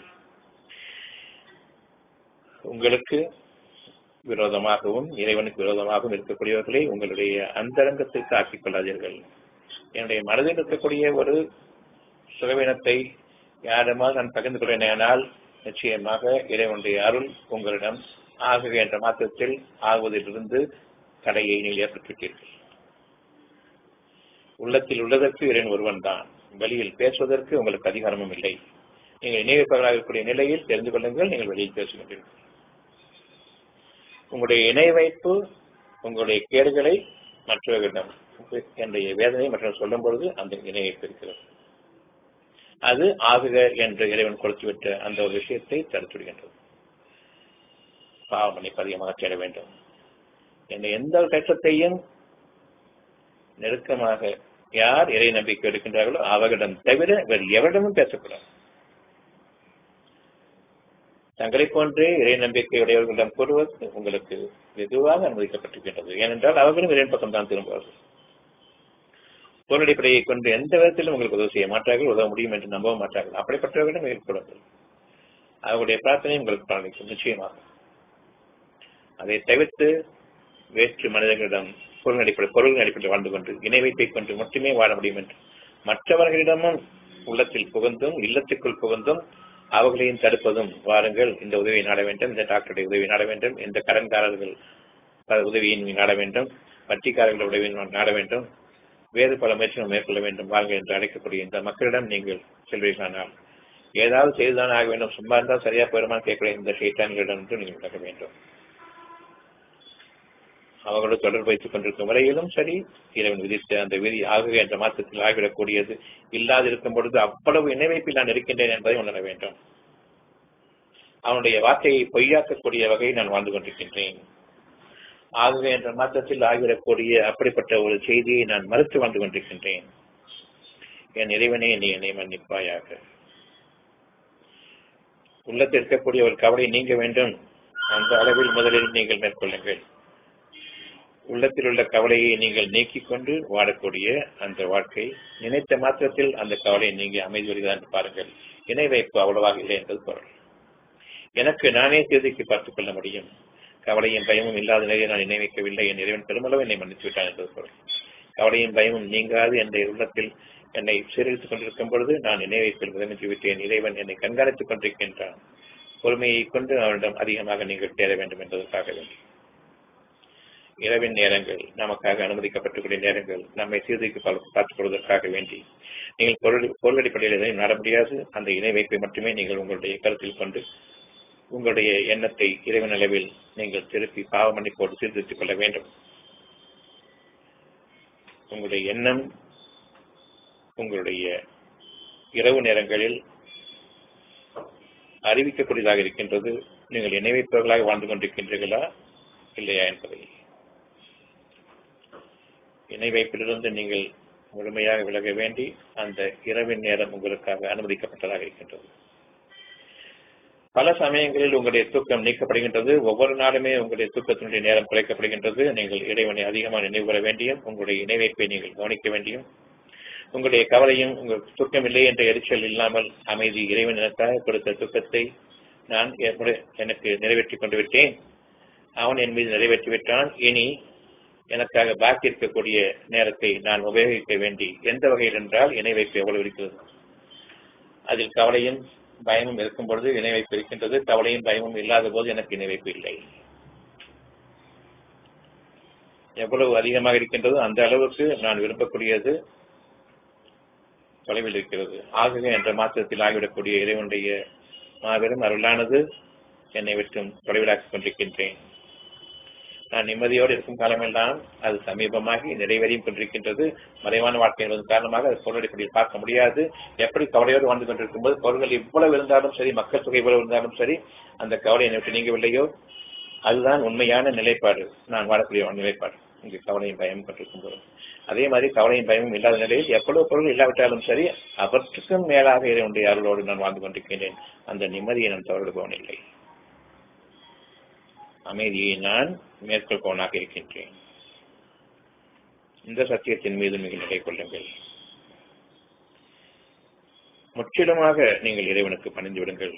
உங்களுக்கு விரோதமாகவும் இறைவனுக்கு விரோதமாகவும் இருக்கக்கூடியவர்களை உங்களுடைய அந்தரங்கத்திற்கு ஆக்கிக் கொள்ளாதீர்கள் என்னுடைய மனதில் இருக்கக்கூடிய ஒரு சுகவீனத்தை யாருமால் நான் பகிர்ந்து கொள்வேனால் நிச்சயமாக இறைவனுடைய அருள் உங்களிடம் ஆகுக என்ற மாற்றத்தில் ஆகுவதிலிருந்து தடையை நீங்கள் ஏற்பட்டுவிட்டீர்கள் உள்ளத்தில் உள்ளதற்கு இறைவன் ஒருவன் தான் வெளியில் பேசுவதற்கு உங்களுக்கு அதிகாரமும் இல்லை நீங்கள் இணையப்பவர்களாக இருக்கக்கூடிய நிலையில் தெரிந்து கொள்ளுங்கள் நீங்கள் வெளியில் பேசுகின்றீர்கள் உங்களுடைய இணை வைப்பு உங்களுடைய கேடுகளை மற்றவர்களிடம் என்னுடைய வேதனை மற்றும் சொல்லும் பொழுது அந்த இணையை இருக்கிறது அது ஆகுக என்று இறைவன் கொடுத்துவிட்ட அந்த ஒரு விஷயத்தை தடுத்துவிடுகின்றது பாவமணி அதிகமாக தேட வேண்டும் என்னை எந்த ஒரு கட்டத்தையும் நெருக்கமாக யார் இறை நம்பிக்கை எடுக்கின்றார்களோ அவர்களிடம் தவிர வேறு எவரிடமும் பேசக்கூடாது தங்களை போன்றே இறை நம்பிக்கையுடையவர்களிடம் கூறுவது உங்களுக்கு வெகுவாக அனுமதிக்கப்பட்டிருக்கின்றது ஏனென்றால் அவர்களும் இறைன் பக்கம் தான் திரும்புவார்கள் பொருளடிப்படையை கொண்டு எந்த விதத்திலும் உங்களுக்கு உதவி செய்ய மாட்டார்கள் உதவ முடியும் என்று நம்ப மாட்டார்கள் அப்படிப்பட்டவர்களிடம் மேற்கொள்ளுங்கள் அவருடைய பிரார்த்தனை உங்களுக்கு பலனிக்கும் நிச்சயமாக அதை தவிர்த்து வேற்று மனிதர்களிடம் பொருள் அடிப்படை பொருள் அடிப்படையில் வாழ்ந்து கொண்டு இணை வைப்பை கொண்டு மட்டுமே வாழ முடியும் என்று மற்றவர்களிடமும் உள்ளத்தில் புகுந்தும் இல்லத்துக்குள் புகுந்தும் அவர்களையும் தடுப்பதும் வாருங்கள் இந்த உதவியை நாட வேண்டும் இந்த டாக்டருடைய உதவி நாட வேண்டும் இந்த கடன்காரர்கள் உதவியை நாட வேண்டும் வட்டிக்காரர்கள் உதவியை நாட வேண்டும் வேறு பல முயற்சிகள் மேற்கொள்ள வேண்டும் வாங்க என்று அழைக்கக்கூடிய இந்த மக்களிடம் நீங்கள் செல்வீர்களானால் ஏதாவது செய்துதான் ஆக வேண்டும் சும்மா இருந்தால் சரியா போயிருமான்னு கேட்கக்கூடிய இந்த ஷைத்தான்களிடம் நீங்கள் விலக வேண்டும் அவர்களோடு தொடர்பு வைத்துக் கொண்டிருக்கும் வரையிலும் சரி இறைவன் விதித்த அந்த விதி ஆகுக என்ற மாற்றத்தில் ஆகிவிடக்கூடியது இல்லாதிருக்கும் பொழுது அவ்வளவு இணைவைப்பில் நான் இருக்கின்றேன் என்பதை உணர வேண்டும் அவனுடைய வார்த்தையை பொய்யாக்கக்கூடிய வகையில் நான் வாழ்ந்து கொண்டிருக்கின்றேன் ஆகுக என்ற மாற்றத்தில் ஆகிவிடக்கூடிய அப்படிப்பட்ட ஒரு செய்தியை நான் மறுத்து வாழ்ந்து கொண்டிருக்கின்றேன் என் இறைவனே நீ என்னை மன்னிப்பாயாக உள்ளத்தில் இருக்கக்கூடிய ஒரு கவலை நீங்க வேண்டும் அந்த அளவில் முதலில் நீங்கள் மேற்கொள்ளுங்கள் உள்ளத்தில் உள்ள கவலையை நீங்கள் நீக்கிக் கொண்டு வாழக்கூடிய அந்த வாழ்க்கை நினைத்த மாத்திரத்தில் அந்த கவலையை நீங்க அமைதி வருகிறதா என்று பாருங்கள் இணை வைப்பு அவ்வளவாக இல்லை என்பது பொருள் எனக்கு நானே தேதிக்கு பார்த்துக் கொள்ள முடியும் கவலையும் பயமும் இல்லாத நிலையில் நான் இணை வைக்கவில்லை என் இறைவன் பெருமளவு என்னை மன்னித்து விட்டான் என்பது பொருள் கவலையும் பயமும் நீங்காது என்ற உள்ளத்தில் என்னை சீரழித்துக் கொண்டிருக்கும் பொழுது நான் இணை வைப்பில் முதலமைத்து விட்டேன் இறைவன் என்னை கண்காணித்துக் கொண்டிருக்கின்றான் பொறுமையை கொண்டு அவனிடம் அதிகமாக நீங்கள் தேட வேண்டும் என்பதற்காக வேண்டும் இரவின் நேரங்கள் நமக்காக அனுமதிக்கப்பட்டுக்கூடிய நேரங்கள் நம்மை சீர்திக்கு பார்த்துக் கொள்வதற்காக வேண்டி நீங்கள் பொருள் பொருள் அடிப்படையில் எதையும் நாட முடியாது அந்த இணை வைப்பை மட்டுமே நீங்கள் உங்களுடைய கருத்தில் கொண்டு உங்களுடைய எண்ணத்தை இறைவன் அளவில் நீங்கள் திருப்பி பாவ மன்னிப்போடு சீர்திருத்திக் கொள்ள வேண்டும் உங்களுடைய எண்ணம் உங்களுடைய இரவு நேரங்களில் அறிவிக்கக்கூடியதாக இருக்கின்றது நீங்கள் இணை வைப்பவர்களாக வாழ்ந்து கொண்டிருக்கின்றீர்களா இல்லையா என்பதை இணை வைப்பிலிருந்து நீங்கள் முழுமையாக விலக வேண்டி அந்த இரவின் நேரம் உங்களுக்காக அனுமதிக்கப்பட்டதாக இருக்கின்றது பல சமயங்களில் உங்களுடைய தூக்கம் நீக்கப்படுகின்றது ஒவ்வொரு நாளுமே உங்களுடைய தூக்கத்தினுடைய நேரம் குறைக்கப்படுகின்றது நீங்கள் இறைவனை அதிகமாக நினைவு பெற வேண்டியும் உங்களுடைய இணைவைப்பை நீங்கள் கவனிக்க வேண்டியும் உங்களுடைய கவலையும் உங்கள் தூக்கம் இல்லை என்ற எரிச்சல் இல்லாமல் அமைதி இறைவன் எனக்காக கொடுத்த தூக்கத்தை நான் எனக்கு நிறைவேற்றிக் கொண்டு விட்டேன் அவன் என் மீது நிறைவேற்றிவிட்டான் இனி எனக்காக பாக்கி இருக்கக்கூடிய நேரத்தை நான் உபயோகிக்க வேண்டி எந்த வகையில் என்றால் இணை வைப்பு எவ்வளவு இருக்கிறது அதில் கவலையும் பயமும் இருக்கும் பொழுது இணை வைப்பு இருக்கின்றது கவலையும் பயமும் இல்லாத போது எனக்கு இணை வைப்பு இல்லை எவ்வளவு அதிகமாக இருக்கின்றதோ அந்த அளவுக்கு நான் விரும்பக்கூடியது தொலைவில் இருக்கிறது ஆகுக என்ற மாற்றத்தில் ஆகிவிடக்கூடிய இறைவனுடைய மாபெரும் அருளானது என்னை விட்டும் தொலைவிலாக்கிக் கொண்டிருக்கின்றேன் நான் நிம்மதியோடு இருக்கும் காலமெல்லாம் அது சமீபமாகி நிறைவேறியும் கொண்டிருக்கின்றது மறைவான வாழ்க்கை என்பதன் காரணமாக அது பொருளடிப்படையில் பார்க்க முடியாது எப்படி கவலையோடு வாழ்ந்து கொண்டிருக்கும் போது பொருள்கள் இவ்வளவு இருந்தாலும் சரி மக்கள் தொகை இவ்வளவு இருந்தாலும் சரி அந்த கவலை என்னை விட்டு நீங்கவில்லையோ அதுதான் உண்மையான நிலைப்பாடு நான் வாழக்கூடிய நிலைப்பாடு இங்கு கவலையும் பயமும் கொண்டிருக்கும் போது அதே மாதிரி கவலையும் பயமும் இல்லாத நிலையில் எவ்வளவு பொருள் இல்லாவிட்டாலும் சரி அவற்றுக்கும் மேலாக இறைவனுடைய அருளோடு நான் வாழ்ந்து கொண்டிருக்கின்றேன் அந்த நிம்மதியை நான் தவறுபவன் இல்லை அமைதியை நான் மேற்கொள்பவனாக இருக்கின்றேன் இந்த சத்தியத்தின் மீது நீங்கள் நிலை கொள்ளுங்கள் முற்றிலுமாக நீங்கள் இறைவனுக்கு பணிந்து விடுங்கள்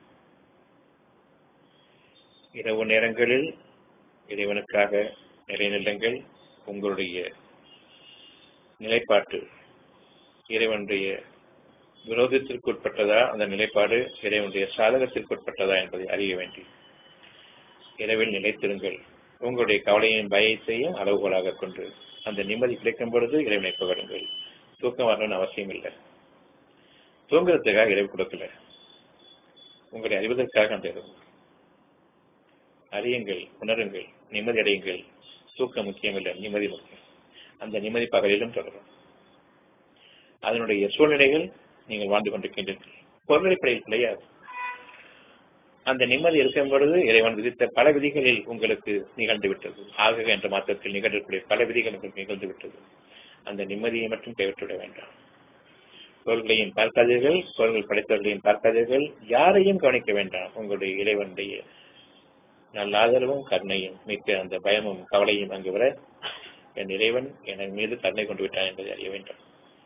இரவு நேரங்களில் இறைவனுக்காக நிலைநில்லுங்கள் உங்களுடைய நிலைப்பாட்டு இறைவனுடைய விரோதத்திற்குட்பட்டதா அந்த நிலைப்பாடு இறைவனுடைய சாதகத்திற்குட்பட்டதா என்பதை அறிய வேண்டி இரவில் நிலைத்திருங்கள் உங்களுடைய கவலையின் பயத்தையும் அளவுகோலாக கொண்டு அந்த நிம்மதி கிடைக்கும் பொழுது இறைவனை புகழுங்கள் தூக்கம் வரணும்னு அவசியம் இல்லை தூங்குறதுக்காக இரவு கொடுக்கல உங்களை அறிவதற்காக அந்த இரவு அறியுங்கள் உணருங்கள் நிம்மதி அடையுங்கள் தூக்கம் முக்கியமில்லை நிம்மதி முக்கியம் அந்த நிம்மதி பகலிலும் தொடரும் அதனுடைய சூழ்நிலைகள் நீங்கள் வாழ்ந்து கொண்டிருக்கின்றீர்கள் பொருளடிப்படையில் கிடையாது அந்த நிம்மதி இருக்கும் பொழுது இறைவன் விதித்த பல விதிகளில் உங்களுக்கு நிகழ்ந்து விட்டது ஆக என்ற மாற்றத்தில் நிகழக்கூடிய பல விதிகள் உங்களுக்கு நிகழ்ந்து விட்டது அந்த நிம்மதியை மட்டும் கைவிட்டுவிட வேண்டாம் பொருள்களையும் பார்க்காதீர்கள் பொருள்கள் படைத்தவர்களையும் பார்க்காதீர்கள் யாரையும் கவனிக்க வேண்டாம் உங்களுடைய இறைவனுடைய நல்ல ஆதரவும் கருணையும் மிக்க அந்த பயமும் கவலையும் அங்கு வர என் இறைவன் என் மீது கருணை கொண்டு விட்டான் என்பதை அறிய வேண்டும்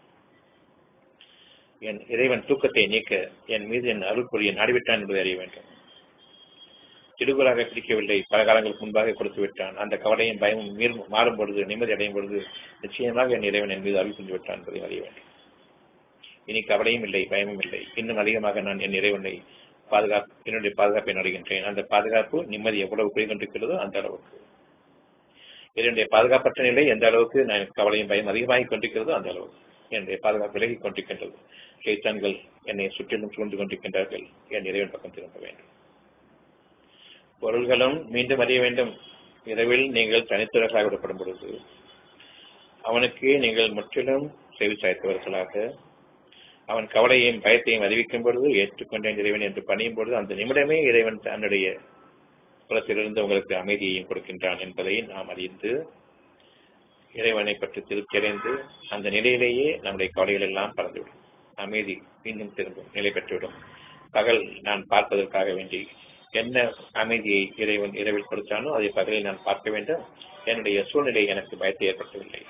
என் இறைவன் தூக்கத்தை நீக்க என் மீது என் அருள் புரிய நாடிவிட்டான் என்பதை அறிய வேண்டும் திடுகுறாக பிடிக்கவில்லை பல காலங்களுக்கு முன்பாக கொடுத்து விட்டான் அந்த கவலையும் பயமும் மீறும் மாறும் பொழுது நிம்மதி அடையும் பொழுது நிச்சயமாக என் இறைவன் என் மீது அருள் புரிந்து விட்டான் என்பதை அறிய வேண்டும் இனி கவலையும் இல்லை பயமும் இல்லை இன்னும் அதிகமாக நான் என் இறைவனை பாதுகாப்பு என்னுடைய பாதுகாப்பை நடுகின்றேன் அந்த பாதுகாப்பு நிம்மதி எவ்வளவு கொண்டிருக்கிறதோ அந்த அளவுக்கு என்னுடைய பாதுகாப்பற்ற நிலை எந்த அளவுக்கு நான் கவலையும் பயம் அதிகமாகிக் கொண்டிருக்கிறதோ அந்த அளவுக்கு என்னுடைய பாதுகாப்பு விலகிக் கொண்டிருக்கின்றது சைத்தான்கள் என்னை சுற்றிலும் சூழ்ந்து கொண்டிருக்கின்றார்கள் என் இறைவன் பக்கம் திரும்ப வேண்டும் பொருள்களும் மீண்டும் அறிய வேண்டும் இரவில் நீங்கள் தனித்துறைகளாக விடப்படும் பொழுது அவனுக்கு நீங்கள் முற்றிலும் செவி சாய்த்தவர்களாக அவன் கவலையையும் பயத்தையும் அறிவிக்கும் பொழுது ஏற்றுக்கொண்டேன் இறைவன் என்று பணியும் பொழுது அந்த நிமிடமே இறைவன் தன்னுடைய புலத்திலிருந்து உங்களுக்கு அமைதியையும் கொடுக்கின்றான் என்பதை நாம் அறிந்து இறைவனை பற்றி திருப்தி அடைந்து அந்த நிலையிலேயே நம்முடைய கவலைகள் எல்லாம் பறந்துவிடும் அமைதி மீண்டும் திரும்பும் நிலை பெற்றுவிடும் பகல் நான் பார்ப்பதற்காக வேண்டி என்ன அமைதியை இறைவன் இரவில் கொடுத்தானோ அதை பகலில் நான் பார்க்க வேண்டும் என்னுடைய சூழ்நிலை எனக்கு பயத்தை ஏற்படுத்தவில்லை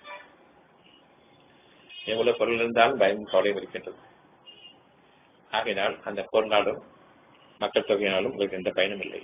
எவ்வளவு பொருள் இருந்தாலும் பயமும் கவலையும் இருக்கின்றது ஆகையினால் அந்த பொருளாலும் மக்கள் தொகையினாலும் உங்களுக்கு எந்த பயனும் இல்லை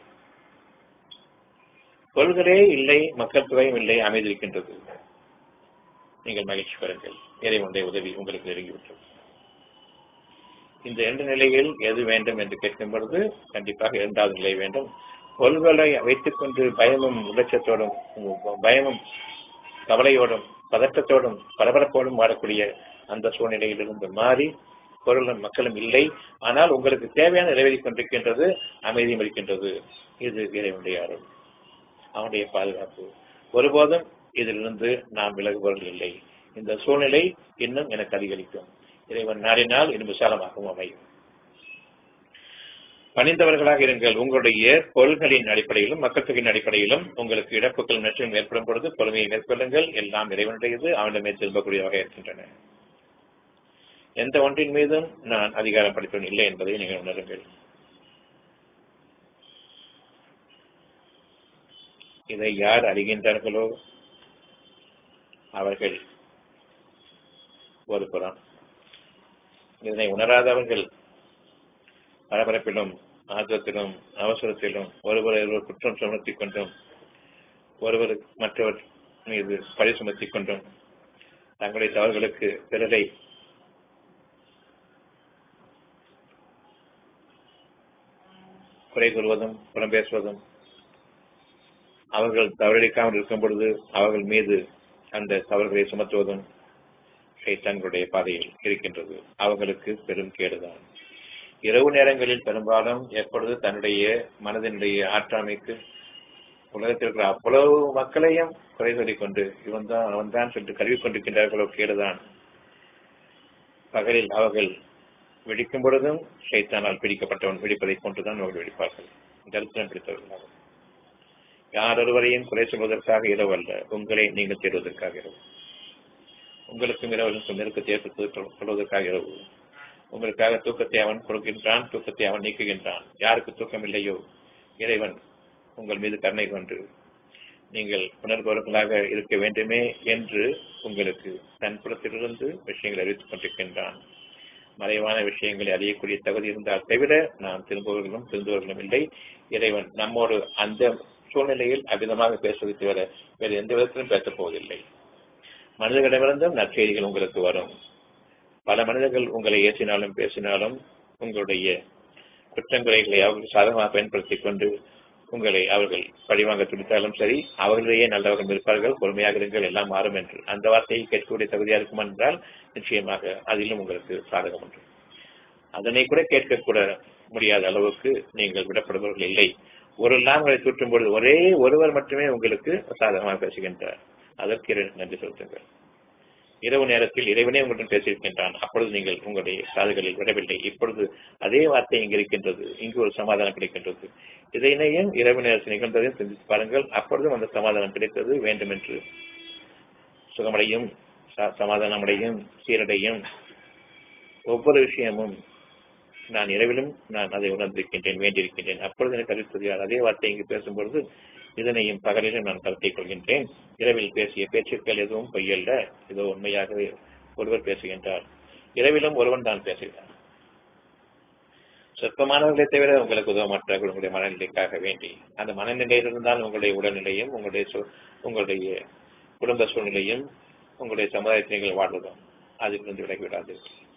பொருள்களே இல்லை மக்கள் தொகையும் இல்லை அமைதி இருக்கின்றது நீங்கள் மகிழ்ச்சி பெறுங்கள் இறைவனுடைய உதவி உங்களுக்கு நெருங்கிவிட்டது இந்த இரண்டு நிலையில் எது வேண்டும் என்று கேட்கும் பொழுது கண்டிப்பாக இரண்டாவது நிலை வேண்டும் பொருள்களை வைத்துக் கொண்டு பயமும் உலட்சத்தோடும் பயமும் கவலையோடும் பதற்றத்தோடும் பரபரப்போடும் வாழக்கூடிய அந்த சூழ்நிலையிலிருந்து மாறி பொருளும் மக்களும் இல்லை ஆனால் உங்களுக்கு தேவையான நிறைவேறிக் கொண்டிருக்கின்றது அமைதியும் இருக்கின்றது இது இறைவனுடைய அருள் அவனுடைய பாதுகாப்பு ஒருபோதும் இதிலிருந்து நாம் விலகுபவர்கள் இல்லை இந்த சூழ்நிலை இன்னும் எனக்கு அதிகரிக்கும் இறைவன் நாடினால் இன்னும் விசாலமாகவும் அமையும் பணிந்தவர்களாக இருங்கள் உங்களுடைய பொருள்களின் அடிப்படையிலும் மக்கள் தொகையின் அடிப்படையிலும் உங்களுக்கு இழப்புகள் மற்றும் ஏற்படும் பொழுது பொறுமையை மேற்கொள்ளுங்கள் எல்லாம் இறைவனுடையது அவனிடமே திரும்பக்கூடியதாக இருக்கின்றன எந்த ஒன்றின் மீதும் நான் அதிகாரம் படைத்தவன் இல்லை என்பதை நீங்கள் உணருங்கள் இதை யார் அறிகின்றார்களோ அவர்கள் ஒரு புறம் இதனை உணராதவர்கள் பரபரப்பிலும் ஆர்வத்திலும் அவசரத்திலும் ஒருவர் ஒருவர் குற்றம் சுமத்திக் கொண்டும் ஒருவர் மற்றவர் மீது பழி சுமத்திக் கொண்டும் தங்களுடைய தவறுகளுக்கு பிறரை குறை கூறுவதும் புறம் பேசுவதும் அவர்கள் தவறளிக்காமல் இருக்கும் பொழுது அவர்கள் மீது அந்த தவறுகளை சுமத்துவதும் சைத்தான்களுடைய பாதையில் இருக்கின்றது அவர்களுக்கு பெரும் கேடுதான் இரவு நேரங்களில் பெரும்பாலும் எப்பொழுது தன்னுடைய மனதினுடைய ஆற்றாமைக்கு உலகத்தில் இருக்கிற அவ்வளவு மக்களையும் குறை சொல்லிக் கொண்டு இவன் தான் அவன் தான் சொல்லிட்டு கருவி கொண்டிருக்கின்றார்களோ கேடுதான் பகலில் அவர்கள் வெடிக்கும் பொழுதும் சைத்தானால் பிடிக்கப்பட்டவன் வெடிப்பதை கொண்டுதான் அவர்கள் வெடிப்பார்கள் தரித்திரம் பிடித்தவர்கள் யார் ஒருவரையும் குறை சொல்வதற்காக இரவு அல்ல உங்களை நீங்கள் தேடுவதற்காக இரவு உங்களுக்கும் இரவலுக்கும் நெருக்கத்தை ஏற்படுத்துவதற்கு கொள்வதற்காக இரவு உங்களுக்காக தூக்கத்தை அவன் கொடுக்கின்றான் தூக்கத்தை அவன் நீக்குகின்றான் யாருக்கு தூக்கம் இல்லையோ இறைவன் உங்கள் மீது கருணை கொண்டு நீங்கள் உணர்பவர்களாக இருக்க வேண்டுமே என்று உங்களுக்கு தன் புறத்திலிருந்து விஷயங்களை அறிவித்துக் கொண்டிருக்கின்றான் மறைவான விஷயங்களை அறியக்கூடிய தகுதி இருந்தால் தவிர நாம் திரும்புவர்களும் திருந்துவர்களும் இல்லை இறைவன் நம்மோடு அந்த சூழ்நிலையில் அபிதமாக பேசுவதை தவிர வேறு எந்த விதத்திலும் பேசப் போவதில்லை மனிதர்களிடமிருந்தும் நற்செய்திகள் உங்களுக்கு வரும் பல மனிதர்கள் உங்களை ஏற்றினாலும் பேசினாலும் உங்களுடைய குற்றங்குறைகளை அவர்கள் சாதகமாக பயன்படுத்திக் கொண்டு உங்களை அவர்கள் பழிவாங்க துடித்தாலும் சரி அவர்களிடையே நல்லவர்கள் இருப்பார்கள் பொறுமையாக இருங்கள் எல்லாம் மாறும் என்று அந்த வார்த்தையை கேட்கக்கூடிய தகுதியா இருக்கும் என்றால் நிச்சயமாக அதிலும் உங்களுக்கு சாதகம் உண்டு அதனை கூட கேட்கக்கூட முடியாத அளவுக்கு நீங்கள் விடப்படுபவர்கள் இல்லை ஒரு லாங்களை தூற்றும் பொழுது ஒரே ஒருவர் மட்டுமே உங்களுக்கு சாதகமாக பேசுகின்றார் அதற்கு இறைவனுக்கு நன்றி செலுத்துங்கள் இரவு நேரத்தில் இறைவனே உங்களுடன் பேசியிருக்கின்றான் அப்பொழுது நீங்கள் உங்களுடைய காதுகளில் விடவில்லை இப்பொழுது அதே வார்த்தை இங்கு இருக்கின்றது இங்கு ஒரு சமாதானம் கிடைக்கின்றது இதனையும் இரவு நேரத்தில் நிகழ்ந்ததையும் சிந்தித்து பாருங்கள் அப்பொழுதும் அந்த சமாதானம் கிடைத்தது வேண்டும் என்று சுகமடையும் சமாதானமடையும் சீரடையும் ஒவ்வொரு விஷயமும் நான் இரவிலும் நான் அதை உணர்ந்திருக்கின்றேன் வேண்டியிருக்கின்றேன் அப்பொழுது எனக்கு அறிவித்தது யார் அதே வார்த்தை இங்கு பேசும்பொழுது இதனையும் பகலிலும் நான் கருத்தை கொள்கின்றேன் இரவில் பேசிய பேச்சுக்கள் எதுவும் பொய்யல்ல இதோ உண்மையாகவே ஒருவர் பேசுகின்றார் இரவிலும் ஒருவன் தான் பேசுகிறார் சொற்பமானவர்களை தவிர உங்களுக்கு உதவமாட்டார்கள் உங்களுடைய மனநிலைக்காக வேண்டி அந்த மனநிலையில் இருந்தால் உங்களுடைய உடல்நிலையும் உங்களுடைய உங்களுடைய குடும்ப சூழ்நிலையும் உங்களுடைய சமுதாயத்தை நீங்கள் வாழ்வதும் அதிலிருந்து விலகிவிடாது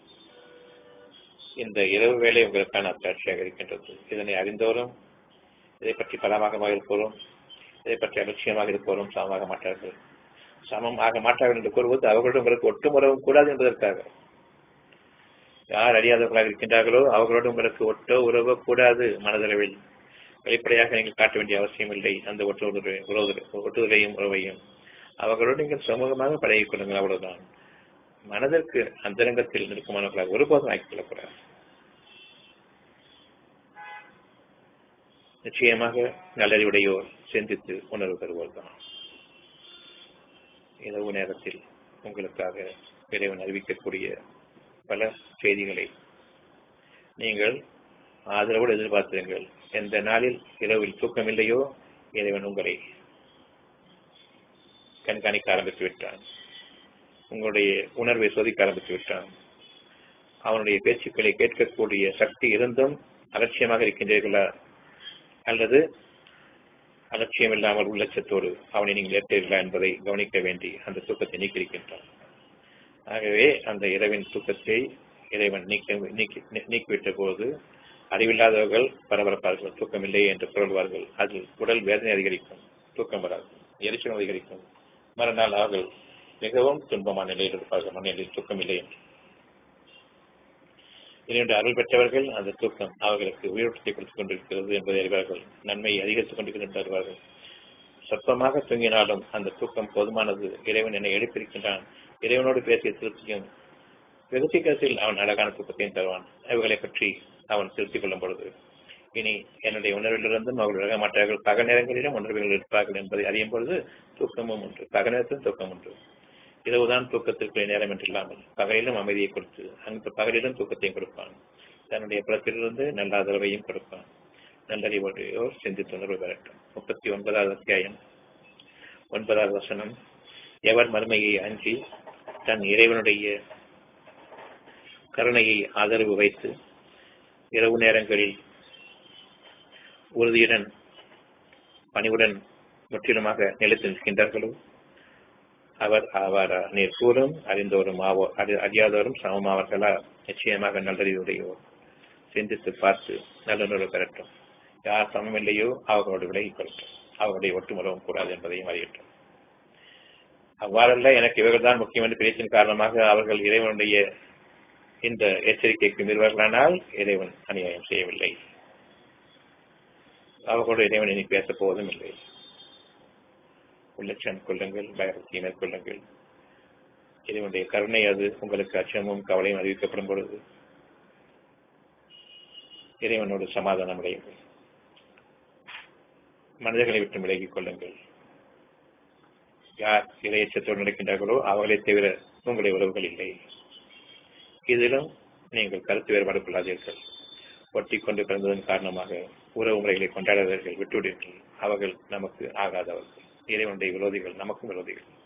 இந்த இரவு வேலை உங்களுக்கான அத்தாட்சியாக இருக்கின்றது இதனை அறிந்தோரும் இதை பற்றி பலமாக இருப்போரும் இதை பற்றி அலட்சியமாக இருப்போரும் சமமாக மாட்டார்கள் சமம் ஆக மாட்டார்கள் என்று கூறுவது அவர்களுடன் உங்களுக்கு ஒட்டுமுறவும் கூடாது என்பதற்காக யார் அறியாதவர்களாக இருக்கின்றார்களோ அவர்களோடு உங்களுக்கு ஒட்டோ உறவோ கூடாது மனதளவில் வெளிப்படையாக நீங்கள் காட்ட வேண்டிய அவசியம் இல்லை அந்த ஒட்டு ஒட்டுதலையும் உறவையும் அவர்களோடு நீங்கள் சமூகமாக பழகிக் கொள்ளுங்கள் அவ்வளவுதான் மனதிற்கு அந்தரங்கத்தில் இருக்குமானவர்களாக ஒருபோதும் ஆக்கிக் கொள்ளக்கூடாது நிச்சயமாக நல்லறிவுடையோர் சிந்தித்து உணர்வு பெறுவோர் தான் இரவு நேரத்தில் உங்களுக்காக இறைவன் அறிவிக்கக்கூடிய பல செய்திகளை நீங்கள் ஆதரவோடு எதிர்பார்த்திருங்கள் எந்த நாளில் இரவில் தூக்கம் இல்லையோ இறைவன் உங்களை கண்காணிக்க ஆரம்பித்து விட்டான் உங்களுடைய உணர்வை சோதிக்க ஆரம்பித்து விட்டான் அவனுடைய பேச்சுக்களை கேட்கக்கூடிய சக்தி இருந்தும் அலட்சியமாக இருக்கின்றீர்களா அல்லது அலட்சியம் இல்லாமல் உள்ளச்சத்தோடு அவனை நீங்கள் ஏற்றீர்களா என்பதை கவனிக்க வேண்டி அந்த தூக்கத்தை நீக்கியிருக்கின்றான் ஆகவே அந்த இரவின் தூக்கத்தை இறைவன் நீக்க நீக்கி நீக்கிவிட்ட போது அறிவில்லாதவர்கள் பரபரப்பார்கள் தூக்கம் இல்லையே என்று புரள்வார்கள் அது உடல் வேதனை அதிகரிக்கும் தூக்கம் வராது எரிச்சல் அதிகரிக்கும் மறுநாள் அவர்கள் மிகவும் துன்பமான நிலையில் இருப்பார்கள் மண்ணில் தூக்கம் இல்லை என்று இரண்டு அருள் பெற்றவர்கள் அந்த தூக்கம் அவர்களுக்கு உயிரோட்டத்தை கொடுத்துக் கொண்டிருக்கிறது என்பதை அறிவார்கள் நன்மையை அதிகரித்துக் கொண்டிருக்கிறது அறிவார்கள் சொற்பமாக தூங்கினாலும் அந்த தூக்கம் போதுமானது இறைவன் என்னை எழுப்பியிருக்கின்றான் இறைவனோடு பேசிய திருப்தியும் வெகு சீக்கிரத்தில் அவன் அழகான தூக்கத்தையும் தருவான் அவைகளை பற்றி அவன் திருத்திக் கொள்ளும் பொழுது இனி என்னுடைய உணர்விலிருந்தும் அவர்கள் விலக மாட்டார்கள் பக நேரங்களிலும் உணர்வுகள் இருப்பார்கள் என்பதை அறியும் பொழுது தூக்கமும் உண்டு பக நேரத்திலும் தூக்கம் உண்டு இரவுதான் தூக்கத்திற்குரிய நேரம் என்று இல்லாமல் பகலிலும் அமைதியை கொடுத்து அந்த பகலிலும் தூக்கத்தையும் கொடுப்பான் தன்னுடைய புறத்திலிருந்து நல்ல ஆதரவையும் கொடுப்பான் நல்லறிவோடையோர் சிந்தித்து உணர்வு பெறட்டும் முப்பத்தி ஒன்பதாவது அத்தியாயம் ஒன்பதாவது வசனம் எவர் மறுமையை அஞ்சி தன் இறைவனுடைய கருணையை ஆதரவு வைத்து இரவு நேரங்களில் உறுதியுடன் பணிவுடன் முற்றிலுமாக நிலைத்து நிற்கின்றார்களோ அவர் ஆவாரா நீர் கூறும் அறிந்தோரும் ஆவோ அறியாதோரும் சமமாவர்களா நிச்சயமாக நல்லறிவுடையோர் சிந்தித்து பார்த்து நல்லுணர்வு பெறட்டும் யார் சமமில்லையோ அவர்களோடு விலகிக் கொள்ளட்டும் அவர்களுடைய ஒட்டுமுறவும் கூடாது என்பதையும் அறியட்டும் அவ்வாறல்ல எனக்கு இவர்கள் தான் முக்கியம் என்று பேச்சின் காரணமாக அவர்கள் இறைவனுடைய இந்த எச்சரிக்கைக்கு மீறுவார்களானால் இறைவன் அநியாயம் செய்யவில்லை அவர்களோடு இறைவன் இனி பேசப் போவதும் இல்லை உள்ளச்சம் கொள்ளுங்கள் பயபக்தியை மேற்கொள்ளுங்கள் இறைவனுடைய கருணை அது உங்களுக்கு அச்சமும் கவலையும் அறிவிக்கப்படும் பொழுது இறைவனோடு சமாதானம் அடையுங்கள் மனிதர்களை விட்டு விலகிக் கொள்ளுங்கள் யார் இறையச்சத்தோடு நடக்கின்றார்களோ அவர்களை தவிர உங்களுடைய உறவுகள் இல்லை இதிலும் நீங்கள் கருத்து வேறுபாடு கொள்ளாதீர்கள் ஒட்டி கொண்டு பிறந்ததன் காரணமாக உறவு முறைகளை கொண்டாடாதீர்கள் விட்டுவிடுங்கள் அவர்கள் நமக்கு ஆகாதவர்கள் இறைவனுடைய விரோதிகள் நமக்கும் விரோதிகள்